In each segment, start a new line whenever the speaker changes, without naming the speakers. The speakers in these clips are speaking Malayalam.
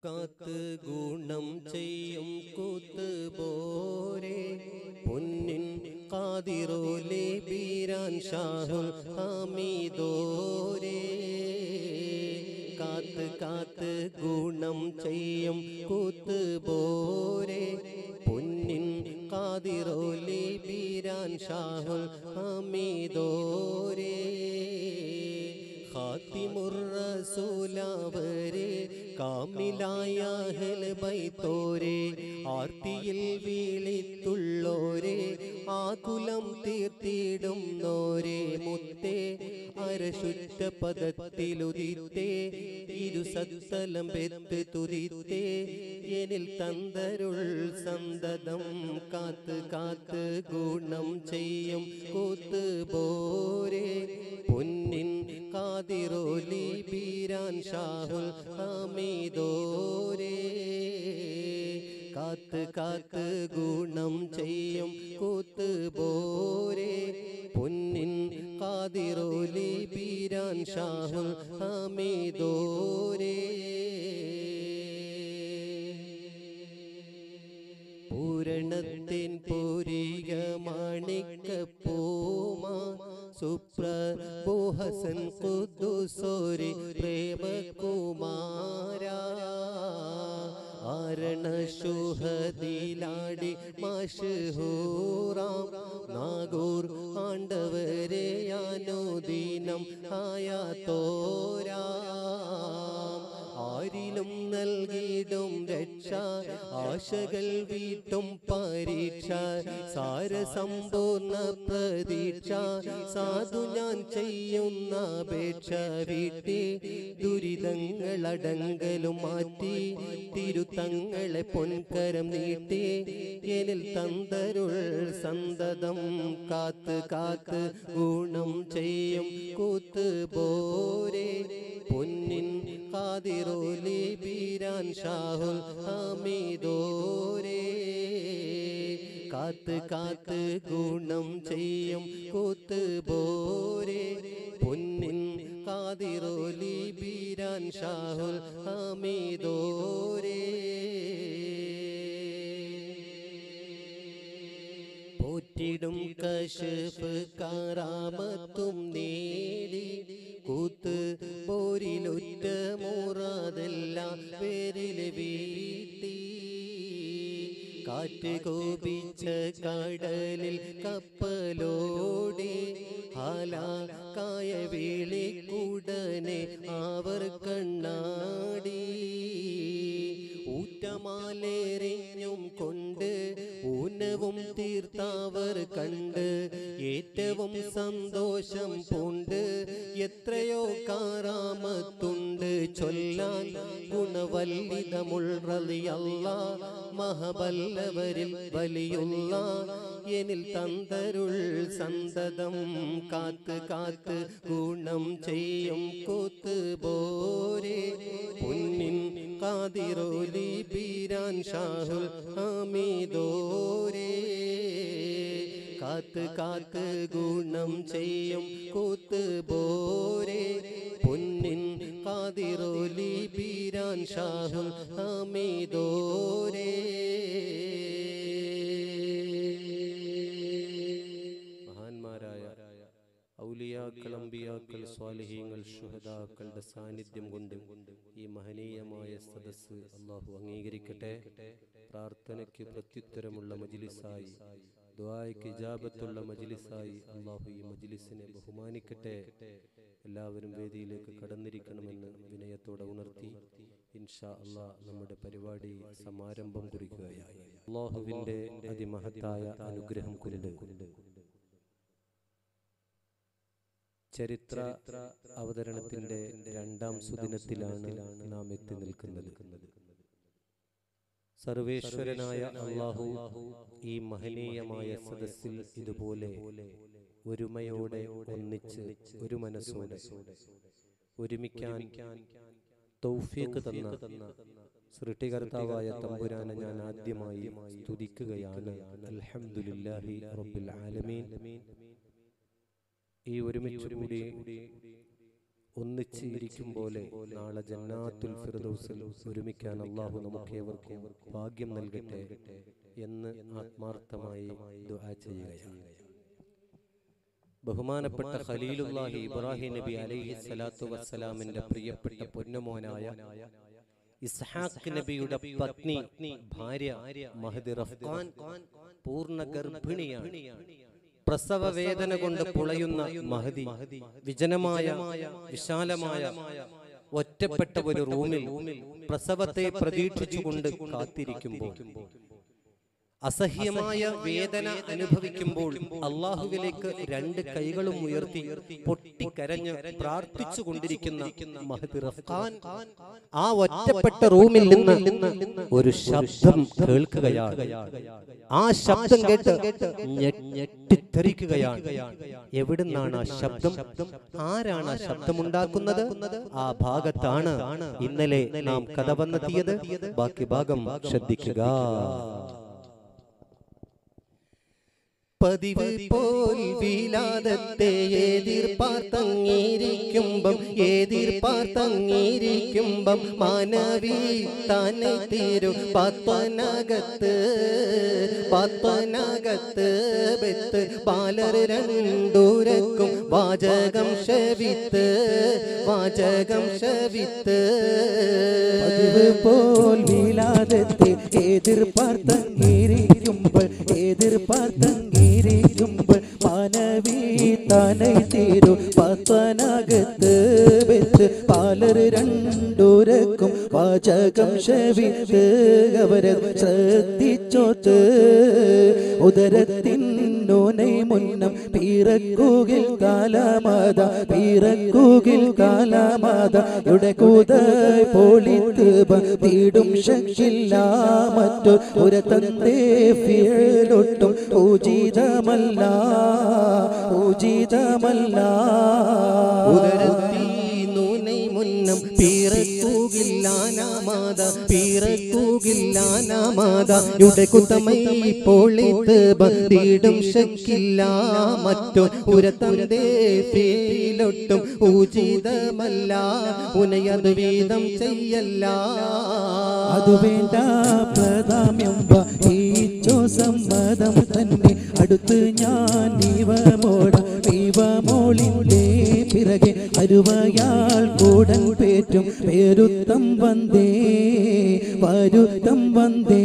കാത്ത് ഗുണം ചെയ്യും കൂത്ത് പോരെ പൊന്നിൻ കാതിറോലെ ബീരാൻ ഷാഹുൽ ഹമീദോരേ കാത്ത് കാത്ത് ഗുണം ചെയ്യും കൂത്ത് പോരെ പൊന്നിൻ കാതിറോലെ ബീരാൻ ഷാഹുൽ ഹമീദോരേ ഖാത്തിമുറസൂലാവരെ കാമിലായ ഹെൽബൈത്തോരെ ആർത്തിയിൽ വീളിത്തുള്ളോരെ ആകുലം തീർത്തിടും നോരെ മുത്തേ അരശുറ്റ പദത്തിലുദിത്തേ ഇരുസത്തലം പെത്ത് തുതിത്തേ എന്നിൽ തന്തരുൾ സന്തതം കാത്ത് കാത്ത് ഗുണം ചെയ്യും കൂത്ത് പോരെ പൊന്നിൻ കാതിറോലി ബീരാൻ ഷാഹുൽ ഹമീദോരേ കാത്ത് കാത്ത് ഗുണം ചെയ്യും കൂത്ത് പോരെ പൊന്നിൻ കാതിറോലി ബീരാൻ ഷാഹുൽ ഹമീദോരേ പൂരണത്തിൻ പൂരിക മാണിക്ക പൂമാ സുപ്രഭോഹസൻ കുദ്ദുസോരി പ്രേമകുമാര ആരണശുഹദിലാടി മഷഹൂറാം നാഗൂർ ആണ്ടവരെ യാനോദീനം ആയ തോരാ ആരിലും നൽകിയിടും രക്ഷ ആശകൾ വീട്ടും പരീക്ഷ സാരസമ്പൂർണ്ണ പ്രതീക്ഷ സാധു ഞാൻ ചെയ്യുന്ന അപേക്ഷ വീട്ടി ദുരിതങ്ങളടങ്കലും മാറ്റി തിരുത്തങ്ങളെ പൊൻകരം നീട്ടി എന്നിൽ തന്തരുൾ സന്തതം കാത്ത് കാത്ത് ഗുണം ചെയ്യും കൂത്ത് പോരെ പൊന്നിൻ കാതിറോലി ബീരാൻ ഷാഹുൽ ഹമീദോരേ കാത്ത് കാത്ത് ഗുണം ചെയ്യും കൂത്ത് പോരെ പൊന്നിൻ കാതിറോലി ബീരാൻ ഷാഹുൽ ഹമീദോരേ പോറ്റിടും കശഫ് കാറാമത്തും നേടി കൂത്ത് പോരിലൊറ്റ മുറാതെല്ലാം പേരിൽ വീട്ടി കാറ്റ് കോപിച്ച കടലിൽ കപ്പലോടി ഹാലാക്കായ വേളിക്കുടനെ അവർ കണ്ണാടി ഊറ്റമാലേറിഞ്ഞും കൊണ്ട് ഊനവും തീർത്തവർ കണ്ട് ഏറ്റവും സന്തോഷം പൂണ്ട് എത്രയോ കാറാമത്തുണ്ട് ചൊല്ലാൻ ഗുണവല്ലിതമുള്ളറിയല്ല മഹബല്ലവരിൽ വലിയുള്ള എന്നിൽ തന്തരുൾ സന്തതം കാത്ത് കാത്ത് ഗുണം ചെയ്യും കൂത്ത് പോരെ പൊന്നിൻ കാതിറോലി ബീരാൻ ഷാഹുൽ ഹമീദോരേ കാത്ത് കാത്ത് ഗുണം ചെയ്യും കൂത്ത് പോരെ പൊന്നിൻ കാതിറോലി ബീരാൻ ഷാഹുൽ ഹമീദോരേ മഹാന്മാരായ ഔലിയാക്കൾ അമ്പിയാക്കൾ സ്വാലിഹീങ്ങൾ ഷുഹദാക്കളുടെ സാന്നിധ്യം കൊണ്ട് ഈ മഹനീയമായ സദസ്സ് അള്ളാഹു അംഗീകരിക്കട്ടെ പ്രാർത്ഥനയ്ക്ക് പ്രത്യുത്തരമുള്ള മജിലിസായി ദ്വായ്ക്ക് ഇജാബത്തുള്ള മജിലിസായി അള്ളാഹു ഈ മജിലിസിനെ ബഹുമാനിക്കട്ടെ എല്ലാവരും വേദിയിലേക്ക് കടന്നിരിക്കണമെന്ന് വിനയത്തോടെ ഉണർത്തി ഇൻഷാ അള്ളാ നമ്മുടെ പരിപാടി സമാരംഭം കുറിക്കുകയായി അള്ളാഹുവിന്റെ അതിമഹത്തായ അനുഗ്രഹം കൊണ്ട് ചരിത്ര അവതരണത്തിന്റെ രണ്ടാം സുദിനത്തിലാണ് നാം എത്തി നിൽക്കുന്നത് സർവേശ്വരനായ അള്ളാഹു ഈ മഹനീയമായ സദസ്സിൽ ഇതുപോലെ ഒരുമയോടെ ഒന്നിച്ച് ഒരു മനസ്സോടെ ഒരുമിക്കാൻ തൗഫീഖ് തന്ന സൃഷ്ടികർത്താവായ തമ്പുരാനെ ഞാൻ ആദ്യമായി സ്തുതിക്കുകയാണ് അൽഹംദുലില്ലാഹി റബ്ബിൽ ആലമീൻ ഈ ഒരുമിച്ച് കൂടി ഒന്നിച്ച് ഇരിക്കും പോലെ നാളെ ജന്നാത്തുൽ ഫിർദൗസിൽ ഒരുമിക്കാൻ അള്ളാഹു നമുക്കേവർക്കും ഭാഗ്യം നൽകട്ടെ എന്ന് ആത്മാർത്ഥമായി ദുആ ചെയ്യുകയാണ് ബഹുമാനപ്പെട്ട ഖലീലുല്ലാഹി ഇബ്രാഹിം നബി അലൈഹി സ്വലാത്തു വസ്സലാമിന്റെ പ്രിയപ്പെട്ട പൊന്നുമോനായ ഇസ്ഹാഖ് നബിയുടെ പത്നി ഭാര്യ മഹദി റഫ്ഖാൻ പൂർണ്ണ ഗർഭിണിയാണ് പ്രസവ വേദന കൊണ്ട് പുളയുന്ന മഹദി വിജനമായ വിശാലമായ ഒറ്റപ്പെട്ട ഒരു റൂമിൽ പ്രസവത്തെ പ്രതീക്ഷിച്ചുകൊണ്ട് കാത്തിരിക്കുമ്പോൾ അസഹ്യമായ വേദന അനുഭവിക്കുമ്പോൾ അള്ളാഹുവിലേക്ക് രണ്ട് കൈകളും ഉയർത്തി പൊട്ടിക്കരഞ്ഞ് പ്രാർത്ഥിച്ചു കൊണ്ടിരിക്കുന്ന മഹദി റഫ്ഖാൻ ആ ഒറ്റപ്പെട്ട റൂമിൽ നിന്ന് ഒരു ശബ്ദം കേൾക്കുകയാണ് ആ ശബ്ദം കേട്ട് ഞെ- ഞെട്ടിത്തെറിക്കുകയാണ് എവിടുന്നാണ് ആ ശബ്ദം ആരാണ് ആ ശബ്ദമുണ്ടാക്കുന്നത് ആ ഭാഗത്താണ് ഇന്നലെ നാം കഥ വന്നെത്തിയത് ബാക്കി ഭാഗം ശ്രദ്ധിക്കുക പതിവ് പോൽ വിലാദത്തെ എതിർപ്പാർത്തങ്ങിയിരിക്കുമ്പം എതിർപ്പാർത്തങ്ങിയിരിക്കുമ്പം മാനവി തന്നെ തീരും പത്വനകത്ത് പത്വനകത്ത് ബെത്ത് ബാലർ രണ്ടൂരക്കും വാചകം ശവിത്ത് വാചകം ശവിത്ത്
പതിവ് പോൽ വീലാതത്തെ എതിർപ്പാർത്തങ്ങിയിരിക്കുമ്പോൾ എതിർപ്പാർത്തങ്ങിയിരിക്കുമ്പോൾ മാനവി താനെ തീരും പത്തനകത്ത് വെച്ച് പാലർ രണ്ടൂരക്കും വാചകം ശവിത്ത് അവരെ ശ്രദ്ധിച്ചോത്ത് ഉദരത്തിനോനെ മുന്നം പീറക്കുകിൽ കാലമാത പീറക്കുകിൽ കാലമാത യുടെ കൂതായി പൊളിത്ത് തീടും ശക്തില്ല മറ്റു ഒരു തന്തേ ഫീലൊട്ടും ഊജിതമല്ല ഊജിതമല്ല
ഉദരത്തീനൂനെ മുന്നം പീറക്കൂകില്ലാനാമാത പീറക്കൂകില്ലാനാമാത യുടെ കുത്തമൈ പൊളിത്ത് ബന്ധിടും ശക്കില്ല മറ്റോ ഉരത്തന്തേ ഫീലൊട്ടും ഊജിതമല്ല ഉനയത് വീതം ചെയ്യല്ല
അത് വേണ്ട പ്രതാമ്യം വഹിച്ചോ സമ്മതം തന്നെ അടുത്ത് ഞാൻ നീവമോട നീവമോളിന്റെ പിറകെ അരുവയാൾ കൂടൻ പേറ്റും പേരുത്തം വന്നേ വരുത്തം വന്നേ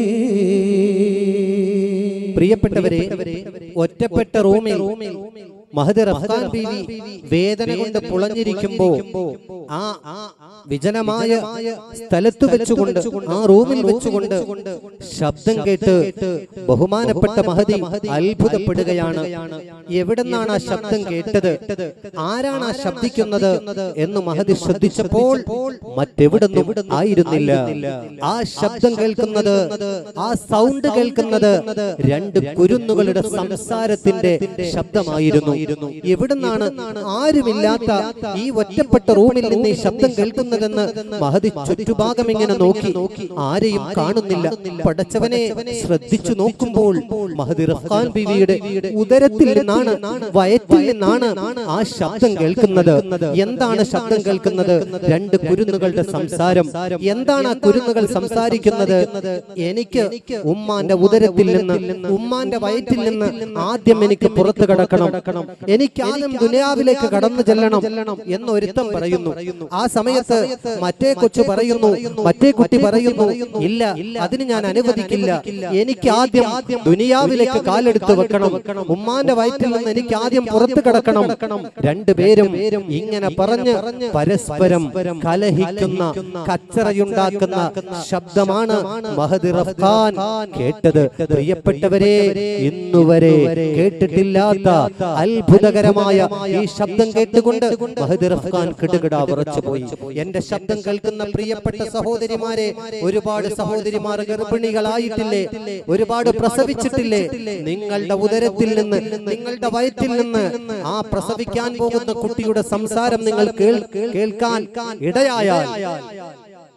പ്രിയപ്പെട്ടവരെ ഒറ്റപ്പെട്ട റൂമിൽ മഹദ് റഫ്ഖാൻ ബീവി വേദന കൊണ്ട് പുളഞ്ഞിരിക്കുമ്പോ ആ വിജനമായ സ്ഥലത്ത് വെച്ചുകൊണ്ട് ആ റൂമിൽ വെച്ചുകൊണ്ട് ശബ്ദം കേട്ട് ബഹുമാനപ്പെട്ട മഹദി അത്ഭുതപ്പെടുകയാണ് എവിടെന്നാണ് ആ ശബ്ദം കേട്ടത് ആരാണ് ആ ശബ്ദിക്കുന്നത് എന്ന് മഹദി ശ്രദ്ധിച്ചപ്പോൾ മറ്റെവിടുന്നും ആയിരുന്നില്ല ആ ശബ്ദം കേൾക്കുന്നത് ആ സൗണ്ട് കേൾക്കുന്നത് രണ്ട് കുരുന്നുകളുടെ സംസാരത്തിന്റെ ശബ്ദമായിരുന്നു എവിടുന്നാണ് ആരുമില്ലാത്ത ഈ ഒറ്റപ്പെട്ട റൂമിൽ നിന്ന് ഈ ശബ്ദം കേൾക്കുന്നതെന്ന് മഹതി ചുറ്റുഭാഗം ഇങ്ങനെ നോക്കി ആരെയും കാണുന്നില്ല പടച്ചവനെ ശ്രദ്ധിച്ചു നോക്കുമ്പോൾ മഹദി റഫ്ഖാൻ ബീവിയുടെ ഉദരത്തിൽ നിന്നാണ് വയറ്റിൽ നിന്നാണ് ആ ശബ്ദം കേൾക്കുന്നത് എന്താണ് ശബ്ദം കേൾക്കുന്നത് രണ്ട് കുരുന്നുകളുടെ സംസാരം എന്താണ് ആ കുരുന്നുകൾ സംസാരിക്കുന്നത് എനിക്ക് ഉമ്മാന്റെ ഉദരത്തിൽ നിന്ന് ഉമ്മാന്റെ വയറ്റിൽ നിന്ന് ആദ്യം എനിക്ക് പുറത്തു കടക്കണം എനിക്ക് ആദ്യം ദുനിയാവിലേക്ക് കടന്നു ചെല്ലണം എന്ന് ഒരുത്തം പറയുന്നു ആ സമയത്ത് മറ്റേ കൊച്ചു പറയുന്നു മറ്റേ കുട്ടി പറയുന്നു ഇല്ല അതിന് ഞാൻ അനുവദിക്കില്ല എനിക്ക് ആദ്യം ദുനിയാവിലേക്ക് കാലെടുത്ത് വെക്കണം ഉമ്മാന്റെ വയറ്റിൽ നിന്ന് എനിക്ക് ആദ്യം പുറത്തു കടക്കണം രണ്ടുപേരും ഇങ്ങനെ പറഞ്ഞ് പരസ്പരം കലഹിക്കുന്ന കച്ചറയുണ്ടാക്കുന്ന ശബ്ദമാണ് മഹദി റഫ്ഖാൻ കേട്ടത് പ്രിയപ്പെട്ടവരെ ഇന്നുവരെ കേട്ടിട്ടില്ലാത്ത അത്ഭുതകരമായ ഈ ശബ്ദം കേട്ടുകൊണ്ട് മഹദി റഫ്ഖാൻ കിടുകിട വിറച്ചുപോയി എന്റെ ശബ്ദം കേൾക്കുന്ന പ്രിയപ്പെട്ട സഹോദരിമാരെ ഒരുപാട് സഹോദരിമാർ ഗർഭിണികളായിട്ടില്ലേ ഒരുപാട് പ്രസവിച്ചിട്ടില്ലേ നിങ്ങളുടെ ഉദരത്തിൽ നിന്ന് നിങ്ങളുടെ വയറ്റിൽ നിന്ന് ആ പ്രസവിക്കാൻ പോകുന്ന കുട്ടിയുടെ സംസാരം നിങ്ങൾ കേൾ- കേൾക്കാൻ ഇടയായാൽ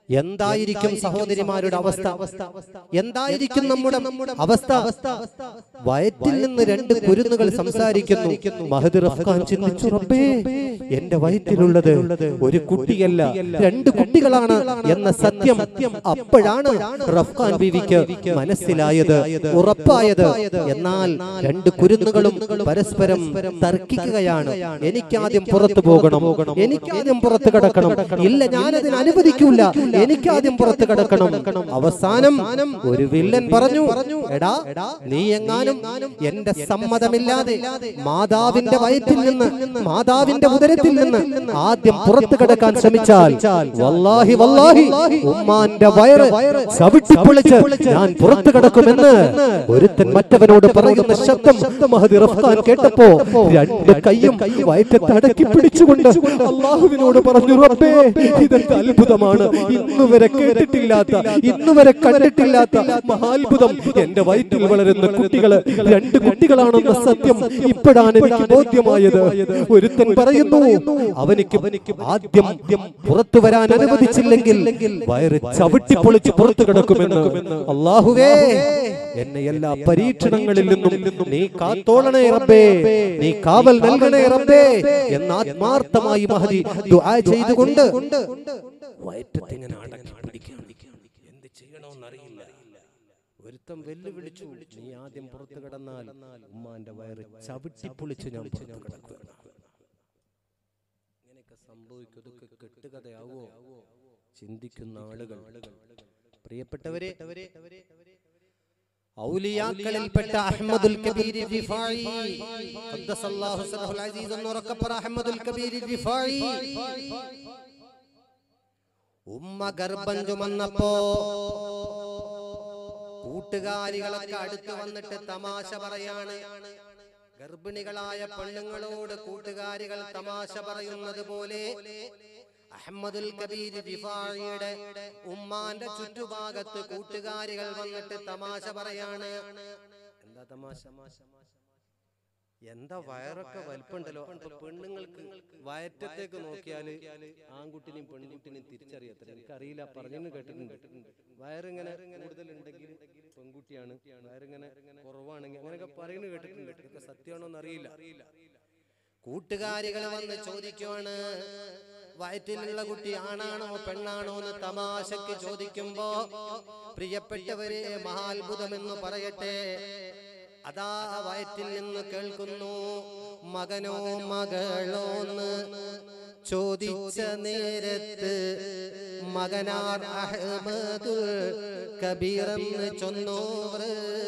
എന്തായിരിക്കും സഹോദരിമാരുടെ അവസ്ഥ എന്തായിരിക്കും നമ്മുടെ അവസ്ഥ വയറ്റിൽ നിന്ന് രണ്ട് കുരുന്നുകൾ സംസാരിക്കുന്നു മഹദ് റഫ്ഖാൻ ചിന്തിച്ചു റബ്ബേ എന്റെ വയറ്റിലുള്ളത് ഒരു കുട്ടിയല്ല രണ്ട് കുട്ടികളാണ് എന്ന സത്യം അപ്പോഴാണ് റഫ്ഖാൻ ബീവിക്ക് മനസ്സിലായത് ഉറപ്പായത് എന്നാൽ രണ്ട് കുരുന്നുകളും പരസ്പരം തർക്കിക്കുകയാണ് എനിക്കാദ്യം പുറത്തു പോകണം എനിക്കാദ്യം പുറത്ത് കിടക്കണം ഇല്ല ഞാനതിന് അനുവദിക്കൂല എനിക്കാദ്യം പുറത്ത് കിടക്കണം അവസാനം ഒരു വില്ലൻ പറഞ്ഞു എടാ നീ എങ്ങാനും എന്റെ സമ്മതമില്ലാതെ മാതാവിന്റെ വയറ്റിൽ നിന്ന് മാതാവിന്റെ ഉദരത്തിൽ നിന്ന് ആദ്യം പുറത്ത് കിടക്കാൻ ശ്രമിച്ചാൽ വല്ലാഹി വല്ലാഹി ഉമ്മാന്റെ വയറ് ചവിട്ടിപ്പൊളിച്ച് ഞാൻ പുറത്ത് കിടക്കുമെന്ന് ഒരുത്തൻ മറ്റവനോട് പറയുന്ന ശബ്ദം മഹദി റഫ്ഖാൻ കേട്ടപ്പോ രണ്ട് കൈയും വയറ്റത്ത് അടക്കി പിടിച്ചുകൊണ്ട് അള്ളാഹുവിനോട് പറഞ്ഞു റബ്ബേ ഇതെന്ത് അത്ഭുതമാണ് ഇന്ന് വരെ കേട്ടിട്ടില്ലാത്ത ഇന്ന് വരെ കണ്ടിട്ടില്ലാത്ത മഹാത്ഭുതം എന്റെ വയറ്റിൽ വളരുന്ന കുട്ടികള് രണ്ട് കുട്ടികളാണെന്ന സത്യം ഇപ്പോഴാണ് എനിക്ക് ബോധ്യമായത് ഒരുത്തൻ പറയുന്നു അവനിക്ക് ആദ്യം പുറത്തു വരാൻ അനുവദിച്ചില്ലെങ്കിൽ വയറ് ചവിട്ടിപ്പൊളിച്ച് പുറത്തു കിടക്കുമെന്ന് അള്ളാഹുവേ എന്നെ എല്ലാ പരീക്ഷണങ്ങളിൽ നിന്നും നീ കാത്തോളണേ റബ്ബേ നീ കാവൽ നൽകണേ റബ്ബേ എന്ന് ആത്മാർത്ഥമായി മഹദി ദുആ ചെയ്തുകൊണ്ട് വയറ്റത്തിങ്ങനെ അടക്കി പിടിക്കുകയാണ് എന്ത് ചെയ്യണമെന്നറിയില്ല ഒരുത്തം വെല്ലുവിളിച്ചു നീ ആദ്യം പുറത്തു കിടന്നാൽ ഉമ്മാന്റെ വയറ് ചവിട്ടിപ്പൊളിച്ച് ഞാൻ പുറത്തു കിടക്കുകയാണ് ഇങ്ങനെയൊക്കെ സംഭവിക്കും ഇതൊക്കെ കെട്ടുകഥയാവോ ചിന്തിക്കുന്ന ആളുകൾ പ്രിയപ്പെട്ടവരെ ഔലിയാക്കളിൽപ്പെട്ട അഹ്മദുൽ കബീർ റിഫായി ഖദ്ദസല്ലാഹു സിറഹുൽ അസീസ് എന്ന് ഉറക്കെ പറ അഹ്മദുൽ കബീർ റിഫായി ഉമ്മ ഗർഭം ചുമന്നപ്പോ കൂട്ടുകാരികളൊക്കെ അടുത്ത് വന്നിട്ട് തമാശ പറയാണ് ഗർഭിണികളായ പെണ്ണുങ്ങളോട് കൂട്ടുകാരികൾ തമാശ പറയുന്നത് പോലെ അഹമ്മദുൽ കബീർ റിഫായിയുടെ ഉമ്മാന്റെ ചുറ്റുഭാഗത്ത് കൂട്ടുകാരികൾ വന്നിട്ട് തമാശ പറയാണ് എന്താ തമാശ എന്താ വയറൊക്കെ വലിപ്പുണ്ടല്ലോ അപ്പൊ പെണ്ണുങ്ങൾക്ക് വയറ്റത്തേക്ക് നോക്കിയാല് ആൺകുട്ടിനെയും പെൺകുട്ടിനെയും തിരിച്ചറിയത്തില്ല എനിക്കറിയില്ല പറഞ്ഞു കേട്ടിട്ടുണ്ട് വയറിങ്ങനെ കൂടുതൽ ഉണ്ടെങ്കിൽ പെൺകുട്ടിയാണ് വയറിങ്ങനെ കുറവാണെങ്കിൽ അങ്ങനെയൊക്കെ പറയുന്നത് കേട്ടിട്ടുണ്ട് ഇതൊക്കെ സത്യമാണോ എന്നറിയില്ല കൂട്ടുകാരികൾ വന്ന് ചോദിക്കുവാണ് വയറ്റിലുള്ള കുട്ടി ആണാണോ പെണ്ണാണോ എന്ന് തമാശക്ക് ചോദിക്കുമ്പോ പ്രിയപ്പെട്ടവരെ മഹാത്ഭുതമെന്ന് പറയട്ടെ അതാ വയറ്റിൽ നിന്ന് കേൾക്കുന്നു മകനോ മകളോന്ന് ചോദിച്ച നേരത്ത് മകനാർ അഹമ്മദുൽ കബീറെന്ന് ചൊന്നോവർ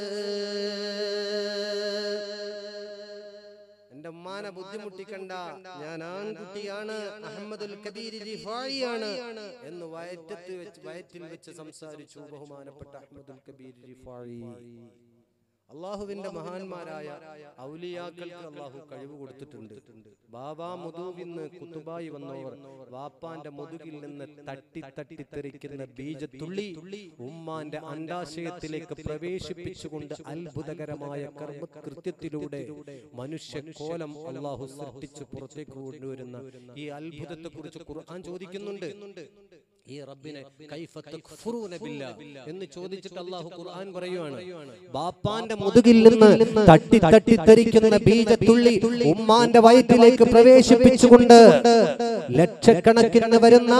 എന്റെ ഉമ്മാനെ ബുദ്ധിമുട്ടിക്കണ്ട ഞാൻ ആൺകുട്ടിയാണ് അഹമ്മദുൽ കബീർ റിഫായിയാണ് എന്ന് വയറ്റത്ത് വെച്ച് വയറ്റിൽ വെച്ച് സംസാരിച്ചു ബഹുമാനപ്പെട്ട അഹമ്മദുൽ കബീർ റിഫായി അള്ളാഹുവിന്റെ മഹാന്മാരായ ഔലിയാക്കൾക്ക് അള്ളാഹു കഴിവ് കൊടുത്തിട്ടുണ്ട് ബാബാ മുതുവിന്ന് കുത്തുബായി വന്നവർ വാപ്പാന്റെ മുതുകിൽ നിന്ന് തട്ടി തട്ടി തെറിക്കുന്ന ബീജത്തുള്ളി ഉമ്മാന്റെ അണ്ടാശയത്തിലേക്ക് പ്രവേശിപ്പിച്ചുകൊണ്ട് അത്ഭുതകരമായ കർമ്മകൃത്യത്തിലൂടെ മനുഷ്യ കോലം അള്ളാഹു സൃഷ്ടിച്ച് പുറത്തേക്ക് കൊണ്ടുവരുന്ന ഈ അത്ഭുതത്തെ കുറിച്ച് ഖുർആൻ ചോദിക്കുന്നുണ്ട് ഈ റബ്ബിനെ കൈഫ തക്ഫുറൂന ബില്ലാ എന്ന് ചോദിച്ചിട്ട് അള്ളാഹു ഖുർആൻ പറയുവാണ് ബാപ്പാന്റെ മുതുകിൽ നിന്ന് തട്ടി തട്ടി തെറിക്കുന്ന ബീജത്തുള്ളി ഉമ്മാന്റെ വയറ്റിലേക്ക് പ്രവേശിപ്പിച്ചുകൊണ്ട് ലക്ഷക്കണക്കിന് വരുന്ന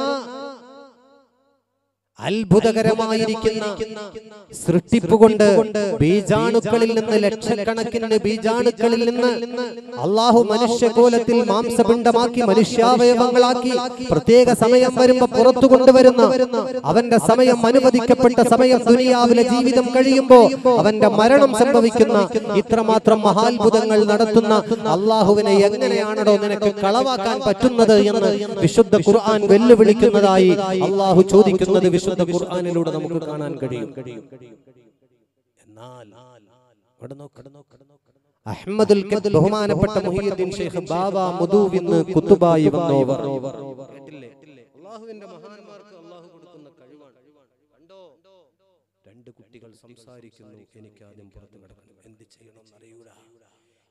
അത്ഭുതകരമായിരിക്കുന്ന സൃഷ്ടിപ്പ് കൊണ്ട് ബീജാണുക്കളിൽ നിന്ന് ലക്ഷക്കണക്കിന് ബീജാണുക്കളിൽ നിന്ന് അള്ളാഹു മനുഷ്യകോലത്തിൽ മാംസപിണ്ഡമാക്കി മനുഷ്യാവയവങ്ങളാക്കി പ്രത്യേക സമയം വരുമ്പോ പുറത്തു കൊണ്ടുവരുന്ന അവന്റെ സമയം അനുവദിക്കപ്പെട്ട സമയം ദുനിയാവിലെ ജീവിതം കഴിയുമ്പോ അവന്റെ മരണം സംഭവിക്കുന്ന ഇത്രമാത്രം മഹാത്ഭുതങ്ങൾ നടത്തുന്ന അള്ളാഹുവിനെ എങ്ങനെയാണോ നിനക്ക് കളവാക്കാൻ പറ്റുന്നത് എന്ന് വിശുദ്ധ ഖുർആൻ വെല്ലുവിളിക്കുന്നതായി അള്ളാഹു ചോദിക്കുന്നത് വിശുദ്ധ ഖുർആനിലൂടെ നമുക്ക് കാണാൻ കഴിയും എന്നാൽ ഇവിടെ നോക്ക്, ഇവിടെ നോക്ക്, ഇവിടെ നോക്ക്. അഹ്മദുൽ കദ് ബഹുമാനപ്പെട്ട മുഹിയുദ്ദീൻ ഷെയ്ഖ് ബാബ മുദൂവിന്ന് കുത്തുബായി വന്നോവർ കേട്ടില്ലേ അള്ളാഹുവിന്റെ മഹാന്മാർക്ക് അള്ളാഹു കൊടുക്കുന്ന കഴിവാണ് കണ്ടോ രണ്ട് കുട്ടികൾ സംസാരിക്കുന്നു എനിക്ക് ആദ്യം പുറത്തു കിടക്കണം എന്ത് ചെയ്യണമെന്ന് അറിയൂല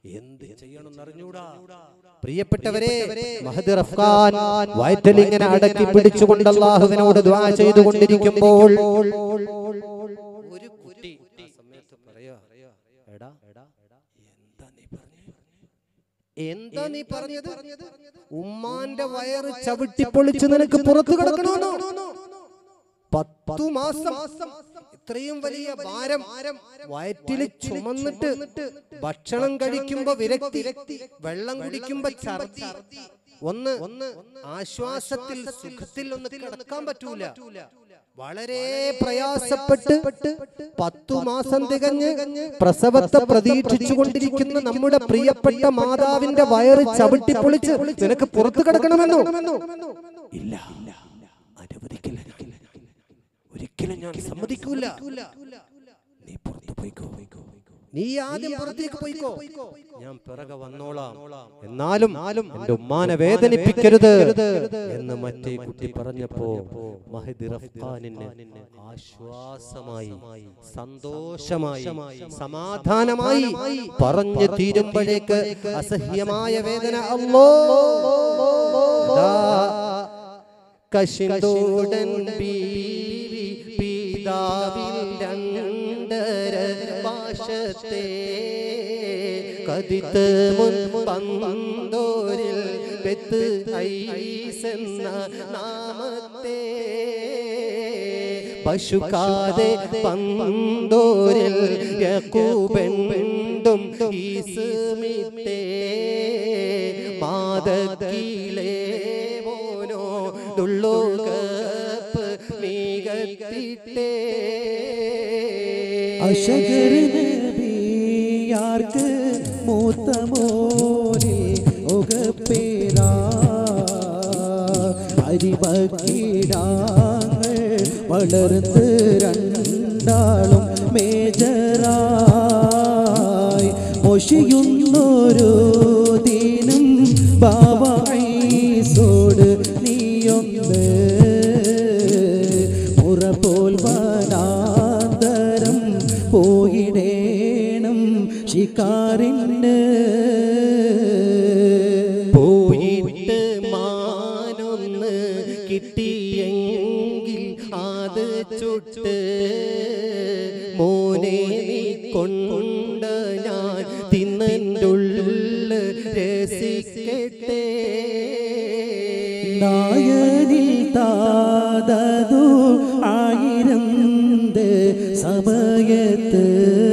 എന്ത് ചെയ്യണമെന്ന് അറിഞ്ഞൂടാ പ്രിയപ്പെട്ടവരെ മഹദി റഫ്ഖാൻ വയറ്റിൽ ഇങ്ങനെ അടക്കി പിടിച്ചുകൊണ്ട് അള്ളാഹുവിനോട് ദ്വാ ചെയ്തുകൊണ്ടിരിക്കുമ്പോൾ ഒരു കുട്ടി ആ സമയത്ത് പറയാ എടാ എന്താ നീ പറഞ്ഞത് എന്താ നീ പറഞ്ഞത് ഉമ്മാന്റെ വയറ് ചവിട്ടി പൊളിച്ച് നിനക്ക് പുറത്തു കിടക്കണമെന്നോ പത്തു മാസം ഇത്രയും വലിയ ഭാരം വയറ്റില് ചുമന്നിട്ട് ഭക്ഷണം കഴിക്കുമ്പോ വിരക്തി വെള്ളം കുടിക്കുമ്പോ ഛർദി ഒന്ന് ഒന്ന് ആശ്വാസത്തിൽ സുഖത്തിൽ ഒന്ന് കിടക്കാൻ പറ്റൂല വളരെ പ്രയാസപ്പെട്ട് പത്തു മാസം തികഞ്ഞ് പ്രസവത്തെ പ്രതീക്ഷിച്ചു കൊണ്ടിരിക്കുന്ന നമ്മുടെ പ്രിയപ്പെട്ട മാതാവിന്റെ വയറ് ചവിട്ടി പൊളിച്ച് നിനക്ക് പുറത്തു കിടക്കണമെന്നോ ഇല്ല അനുവദിക്കില്ല ഞാൻ. ഒരിക്കലും ഞാൻ സമ്മതിക്കൂല നീ പുറത്തു പോയിക്കോ നീ ആദ്യം പുറത്തേക്ക് പോയിക്കോ ഞാൻ പിറകെ വന്നോളാം എന്നാലും എന്റെ ഉമ്മാനെ വേദനിപ്പിക്കരുത് എന്ന് മറ്റേ കുട്ടി പറഞ്ഞപ്പോ മഹദി റഫ്ഖാനിന് ആശ്വാസമായി സന്തോഷമായി സമാധാനമായി പറഞ്ഞു തീരുമ്പോഴേക്ക് അസഹ്യമായ വേദന അല്ലോ കശിന്തോടൻ ബീവി പിതാവിൽ രണ്ടര പാശത്തെ കതിത്ത് മുൻ പന്തോരിൽ പെത്ത് ഐസെന്ന നാമത്തെ പശുക്കാതെ പന്തോരിൽ യക്കൂബെണ്ടും ഈസ്മിത്തെ മാതക്കീളേ മോനോ ദുള്ളോകപ്പ് നീകത്തിട്ടേ
അശകർ നബിയാർക്ക് മൂത്ത മോനെ ഒകപ്പേരാ അരിമക്കീടാങ്ങൾ വളർന്ന് രണ്ടാളും മേജറായി മൊഷിയുന്നൊരു ദിനം ബാബൈസോട് നീയൊന്ന് മുറ പോൽ വനാന്തരം പോയിടേണം ശിക്കാറിന്
പോയിട്ട് മാനൊന്ന് കിട്ടിയെങ്കിൽ അത് ചുട്ട് മോനെ നീ കൊണ്ട് ഞാൻ തിന്നൻ്റുള്ളിൽ രസിക്കട്ടെ
നായനിൽ താതതു ആയിരം സമയത്ത്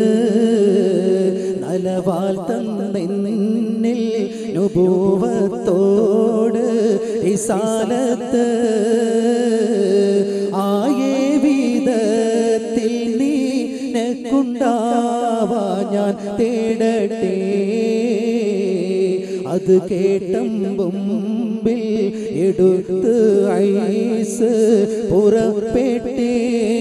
നലവാൽ തന്നിൽ നുപൂവത്തോട് ഇസാലത്ത് ആയേ വിധത്തിൽ നീനക്കുണ്ടാവാ ഞാൻ തേടട്ടെ അത് കേട്ടം മുമ്പിൽ എടുത്ത് ഐസ് പുറപ്പെട്ടേ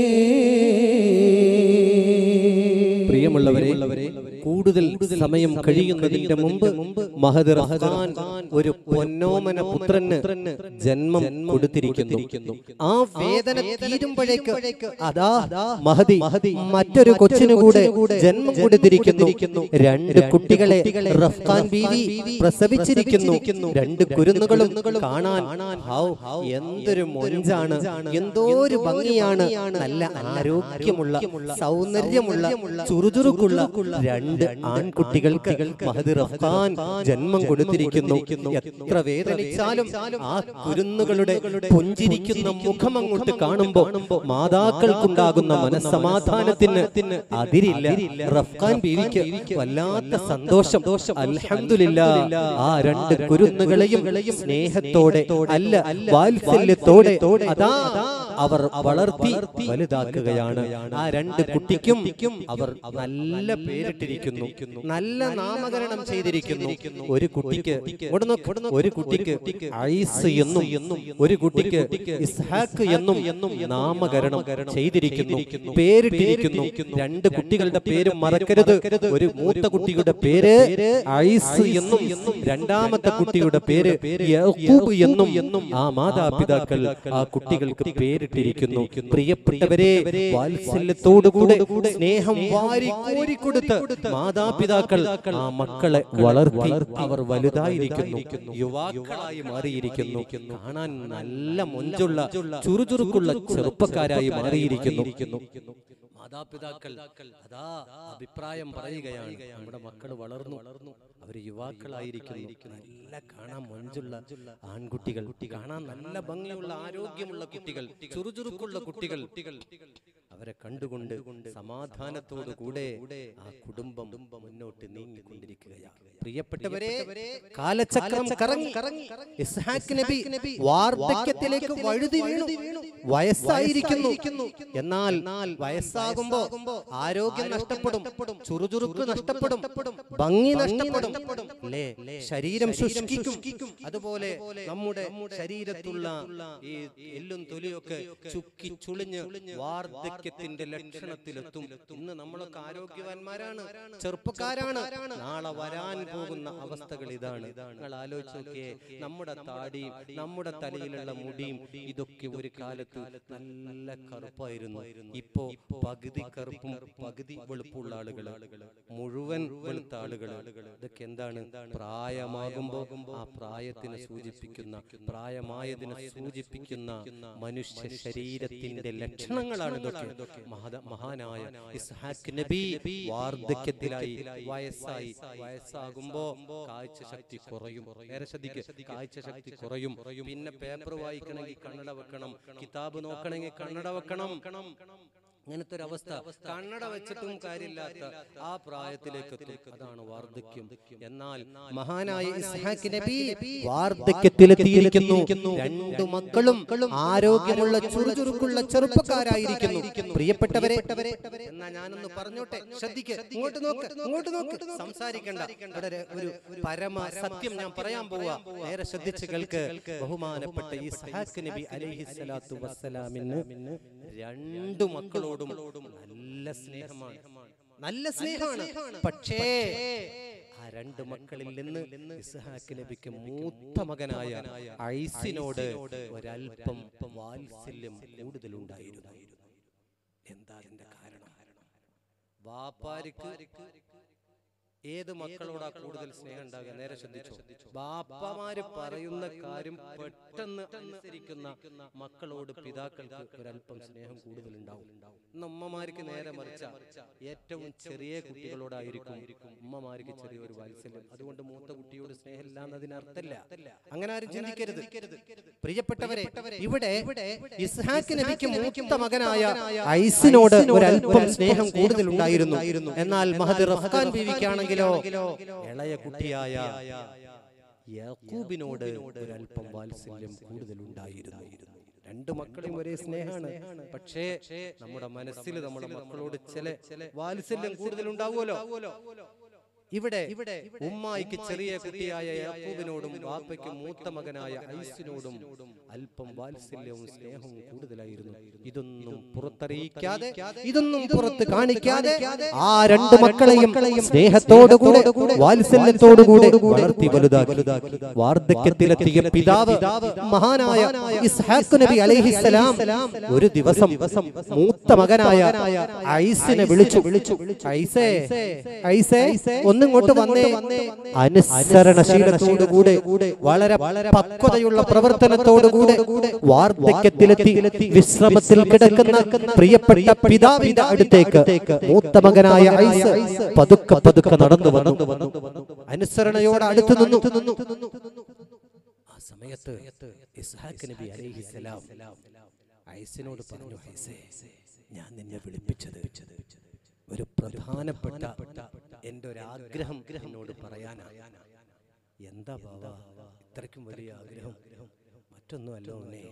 പ്രിയമുള്ളവരെ കൂടുതൽ സമയം കഴിയുന്നതിന്റെ മുമ്പ് മഹദ് റഹ്മാൻ ഒരു പൊന്നോമന പുത്രന് ജന്മം കൊടുത്തിരിക്കുന്നു ആ വേദന തീരുമ്പോഴേക്ക് അതാ മഹദി മറ്റൊരു കൊച്ചിനു കൂടെ ജന്മം കൊടുത്തിരിക്കുന്നു രണ്ട് കുട്ടികളെ റഫ്ഖാൻ ബീവി പ്രസവിച്ചിരിക്കുന്നു രണ്ട് കുരുന്നുകളും കാണാൻ ഹൗ എന്തൊരു മൊഞ്ചാണ് എന്തോ ഒരു ഭംഗിയാണ് നല്ല ആരോഗ്യമുള്ള സൗന്ദര്യമുള്ള ചുറുചുറുക്കുള്ള രണ്ട് ആൺകുട്ടികൾക്ക് മഹദ് റഫ്ഖാൻ ജന്മം കൊടുത്തിരിക്കുന്നു എത്ര വേദനിച്ചാലും ആ കുരുന്നുകളുടെ പുഞ്ചിരിക്കുന്ന മുഖം അങ്ങോട്ട് കാണുമ്പോ മാതാക്കൾക്കുണ്ടാകുന്ന മനസ്സമാധാനത്തിന് അതിരില്ല റഫ്ഖാൻ ബീവിക്ക് വല്ലാത്ത സന്തോഷം അൽഹംദുലില്ലാ ആ രണ്ട് കുരുന്നുകളെയും സ്നേഹത്തോടെ അല്ല വാത്സല്യത്തോടെ അതാ അവർ വളർത്തി വലുതാക്കുകയാണ് ആ രണ്ട് കുട്ടിക്കും അവർ നല്ല പേരിട്ടിരിക്കുന്നു നല്ല നാമകരണം ചെയ്തിരിക്കുന്നു ഒരു കുട്ടിക്ക് ഇവിടെ നോക്ക്, ഒരു കുട്ടിക്ക് ഐസ് എന്നും ഒരു കുട്ടിക്ക് ഇസ്ഹാക്ക് എന്നും എന്നും നാമകരണം ചെയ്തിരിക്കുന്നു പേരിട്ടിരിക്കുന്നു രണ്ട് കുട്ടികളുടെ പേര് മറക്കരുത് ഒരു മൂത്ത കുട്ടിയുടെ പേര് ഐസ് എന്നും രണ്ടാമത്തെ കുട്ടിയുടെ പേര് യഹൂബ് എന്നും എന്നും ആ മാതാപിതാക്കൾ ആ കുട്ടികൾക്ക് പേരിട്ട് പേരിട്ടിരിക്കുന്നു പ്രിയപ്പെട്ടവരെ വാത്സല്യത്തോടുകൂടെ സ്നേഹം വാരി കോരിക്കൊടുത്ത് മാതാപിതാക്കൾ ആ മക്കളെ വളർത്തി അവർ വലുതായിരിക്കുന്നു യുവാക്കളായി മാറിയിരിക്കുന്നു കാണാൻ നല്ല മൊഞ്ചുള്ള ചുറുചുറുക്കുള്ള ചെറുപ്പക്കാരായി മാറിയിരിക്കുന്നു മാതാപിതാക്കൾ അതാ അഭിപ്രായം പറയുകയാണ് നമ്മുടെ മക്കൾ വളർന്നു വളർന്നു അവര് യുവാക്കളായിരിക്കുന്നു നല്ല കാണാൻ മൊഞ്ചുള്ള ആൺകുട്ടികൾ കാണാൻ നല്ല ഭംഗിയുള്ള ആരോഗ്യമുള്ള കുട്ടികൾ ചുറുചുറുക്കുള്ള കുട്ടികൾ അവരെ കണ്ടുകൊണ്ട് സമാധാനത്തോടു കൂടെ ആ കുടുംബം മുന്നോട്ട് നീങ്ങിക്കൊണ്ടിരിക്കുകയാണ് പ്രിയപ്പെട്ടവരെ കാലചക്രം കറങ്ങി ഇസ്ഹാക്ക് നബി വാർദ്ധക്യത്തിലേക്ക് വഴുതി വീണു വയസ്സായിരിക്കുന്നു എന്നാൽ വയസ്സാകുമ്പോ ആരോഗ്യം നഷ്ടപ്പെടും ചുറുചുറുക്ക് നഷ്ടപ്പെടും ഭംഗി നഷ്ടപ്പെടും അല്ലേ ശരീരം ശുഷ്കിക്കും അതുപോലെ നമ്മുടെ ശരീരത്തുള്ള ഈ എല്ലും തൊലിയൊക്കെ ചുക്കി ചുളിഞ്ഞ് വാർദ്ധക്യത്തിന്റെ ലക്ഷണത്തിലെത്തും ഇന്ന് നമ്മളൊക്കെ ആരോഗ്യവാന്മാരാണ് ചെറുപ്പക്കാരാണ് നാളെ വരാൻ പോകുന്ന അവസ്ഥകൾ ഇതാണ് നിങ്ങൾ ആലോചിച്ച് നോക്കിയേ നമ്മുടെ താടിയും നമ്മുടെ തലയിലുള്ള മുടിയും ഇതൊക്കെ ഒരു കാലത്ത് നല്ല കറുപ്പായിരുന്നു ഇപ്പോ പകുതി കറുപ്പും പകുതി വെളുപ്പുള്ള ആളുകൾ മുഴുവൻ വെളുത്ത ആളുകൾ ഇതൊക്കെ എന്താണ് പ്രായമാകുമ്പോ ആ പ്രായത്തിനെ സൂചിപ്പിക്കുന്ന പ്രായമായതിനെ സൂചിപ്പിക്കുന്ന മനുഷ്യ ശരീരത്തിന്റെ ലക്ഷണങ്ങളാണ് ഇതൊക്കെ മഹത- മഹാനായ ഇസ്ഹാക്ക് നബി വാർദ്ധക്യത്തിലായി വയസ്സായി വയസ്സാകുമ്പോ കാഴ്ച ശക്തി കുറയും നേരെ ശ്രദ്ധിക്ക് കാഴ്ച ശക്തി കുറയും പിന്നെ പേപ്പർ വായിക്കണമെങ്കിൽ കണ്ണട വെക്കണം കിതാബ് നോക്കണമെങ്കിൽ കണ്ണട വെക്കണം അങ്ങനത്തെ ഒരു അവസ്ഥ കണ്ണട വെച്ചിട്ടും കാര്യമില്ലാത്ത ആ പ്രായത്തിലേക്ക് എത്തും അതാണ് വാർദ്ധക്യം എന്നാൽ മഹാനായ ഇസ്ഹാക്ക് നബി വാർദ്ധക്യത്തിലെത്തിയിരിക്കുന്നു രണ്ടു മക്കളും ആരോഗ്യമുള്ള ചുറുചുറുക്കുള്ള ചെറുപ്പക്കാരായിരിക്കുന്നു പ്രിയപ്പെട്ടവരെ എന്നാ ഞാനൊന്ന് പറഞ്ഞോട്ടെ ശ്രദ്ധിക്ക് ഇങ്ങോട്ട് നോക്ക് ഇങ്ങോട്ട് നോക്ക് സംസാരിക്കണ്ട ഇവിടെ ഒരു പരമ സത്യം ഞാൻ പറയാൻ പോവാ നേരെ ശ്രദ്ധിച്ച് കേൾക്ക് ബഹുമാനപ്പെട്ട ഈ സഹാക്ക് നബി അലൈഹി സ്വലാത്തു വസ്സലാമിന് രണ്ടു മക്കളോടും നല്ല സ്നേഹമാണ് നല്ല സ്നേഹമാണ് പക്ഷേ ആ രണ്ട് മക്കളിൽ നിന്ന് ഇസ്ഹാക്ക് നബിക്ക് മൂത്ത മകനായ ഐസിനോട് ഒരല്പം വാത്സല്യം കൂടുതലുണ്ടായിരുന്നു എന്താ അതിന്റെ കാരണം വാപ്പാരിക്ക് ഏത് മക്കളോടാ കൂടുതൽ സ്നേഹം ഉണ്ടാകുക നേരെ ശ്രദ്ധിച്ചു ബാപ്പമാര് പറയുന്ന കാര്യം പെട്ടെന്ന് അനുസരിക്കുന്ന മക്കളോട് പിതാക്കൾക്ക് ഒരല്പം സ്നേഹം കൂടുതൽ ഉണ്ടാവും ഇന്ന് ഉമ്മമാർക്ക് നേരെ മറിച്ച ഏറ്റവും ചെറിയ കുട്ടികളോടായിരിക്കും ഉമ്മമാർക്ക് ചെറിയൊരു വാത്സല്യം അതുകൊണ്ട് മൂത്ത കുട്ടിയോട് സ്നേഹമില്ല എന്നതിന് അർത്ഥമില്ല അങ്ങനെ ആരും ചിന്തിക്കരുത് പ്രിയപ്പെട്ടവരെ ഇവിടെ ഇസ്ഹാക്ക് നബിക്ക് മൂത്ത മകനായ ഐസിനോട് ഒരല്പം സ്നേഹം കൂടുതൽ ഉണ്ടായിരുന്നു എന്നാൽ മഹദ് റഫ്ഖാൻ ബീവിക്കാണെങ്കിലോ ഇളയ കുട്ടിയായ യാക്കൂബിനോട് ഒരല്പം വാത്സല്യം കൂടുതൽ ഉണ്ടായിരുന്നു രണ്ടു മക്കളും ഒരേ സ്നേഹമാണ് പക്ഷേ നമ്മുടെ മനസ്സിൽ നമ്മുടെ മക്കളോട് ചില വാത്സല്യം കൂടുതൽ ഉണ്ടാവുമല്ലോ ഇവിടെ ഇവിടെ ഉമ്മായിക്ക് ചെറിയ കുട്ടിയായ യാക്കൂബിനോടും വാപ്പയ്ക്ക് മൂത്ത മകനായ ഐസിനോടും അല്പം വാത്സല്യവും സ്നേഹവും കൂടുതലായിരുന്നു ഇതൊന്നും പുറത്തറിയിക്കാതെ ഇതൊന്നും പുറത്ത് കാണിക്കാതെ ആ രണ്ട് മക്കളെയും സ്നേഹത്തോടുകൂടെ വാത്സല്യത്തോടുകൂടെ വളർത്തി വലുതാക്കി വാർദ്ധക്യത്തിലെത്തിയ പിതാവ് മഹാനായ ഇസ്ഹാഖ് നബി അലൈഹിസ്സലാം ഒരു ദിവസം മൂത്ത മകനായ ഐസിനെ വിളിച്ചു വിളിച്ചു ഐസേ ഐസേ ഒന്നിങ്ങോട്ട് വന്നേ അനുസരണശീലത്തോടുകൂടെ വളരെ പക്വതയുള്ള പ്രവർത്തനത്തോടുകൂടെ വാർദ്ധക്യത്തിലെത്തി വിശ്രമത്തിൽ കിടക്കുന്ന പ്രിയപ്പെട്ട പിതാവിന്റെ അടുത്തേക്ക് മൂത്ത മകനായ ഐസ് പതുക്കെ പതുക്കെ നടന്നു വന്നു അനുസരണയോടെ അടുത്തു നിന്നു ആ സമയത്ത് ഇസ്ഹാഖ് നബി അലൈഹിസ്സലാം ഐസിനോട് പറഞ്ഞു ഐസേ ഞാൻ നിന്നെ വിളിപ്പിച്ചത് ഒരു പ്രധാനപ്പെട്ട എൻ്റെ ഒരു ആഗ്രഹം എന്നോട് പറയാനാണ് എന്താ ബാബ ഇത്രയ്ക്കും വലിയ ആഗ്രഹം മറ്റൊന്നുമല്ല ഒന്നേ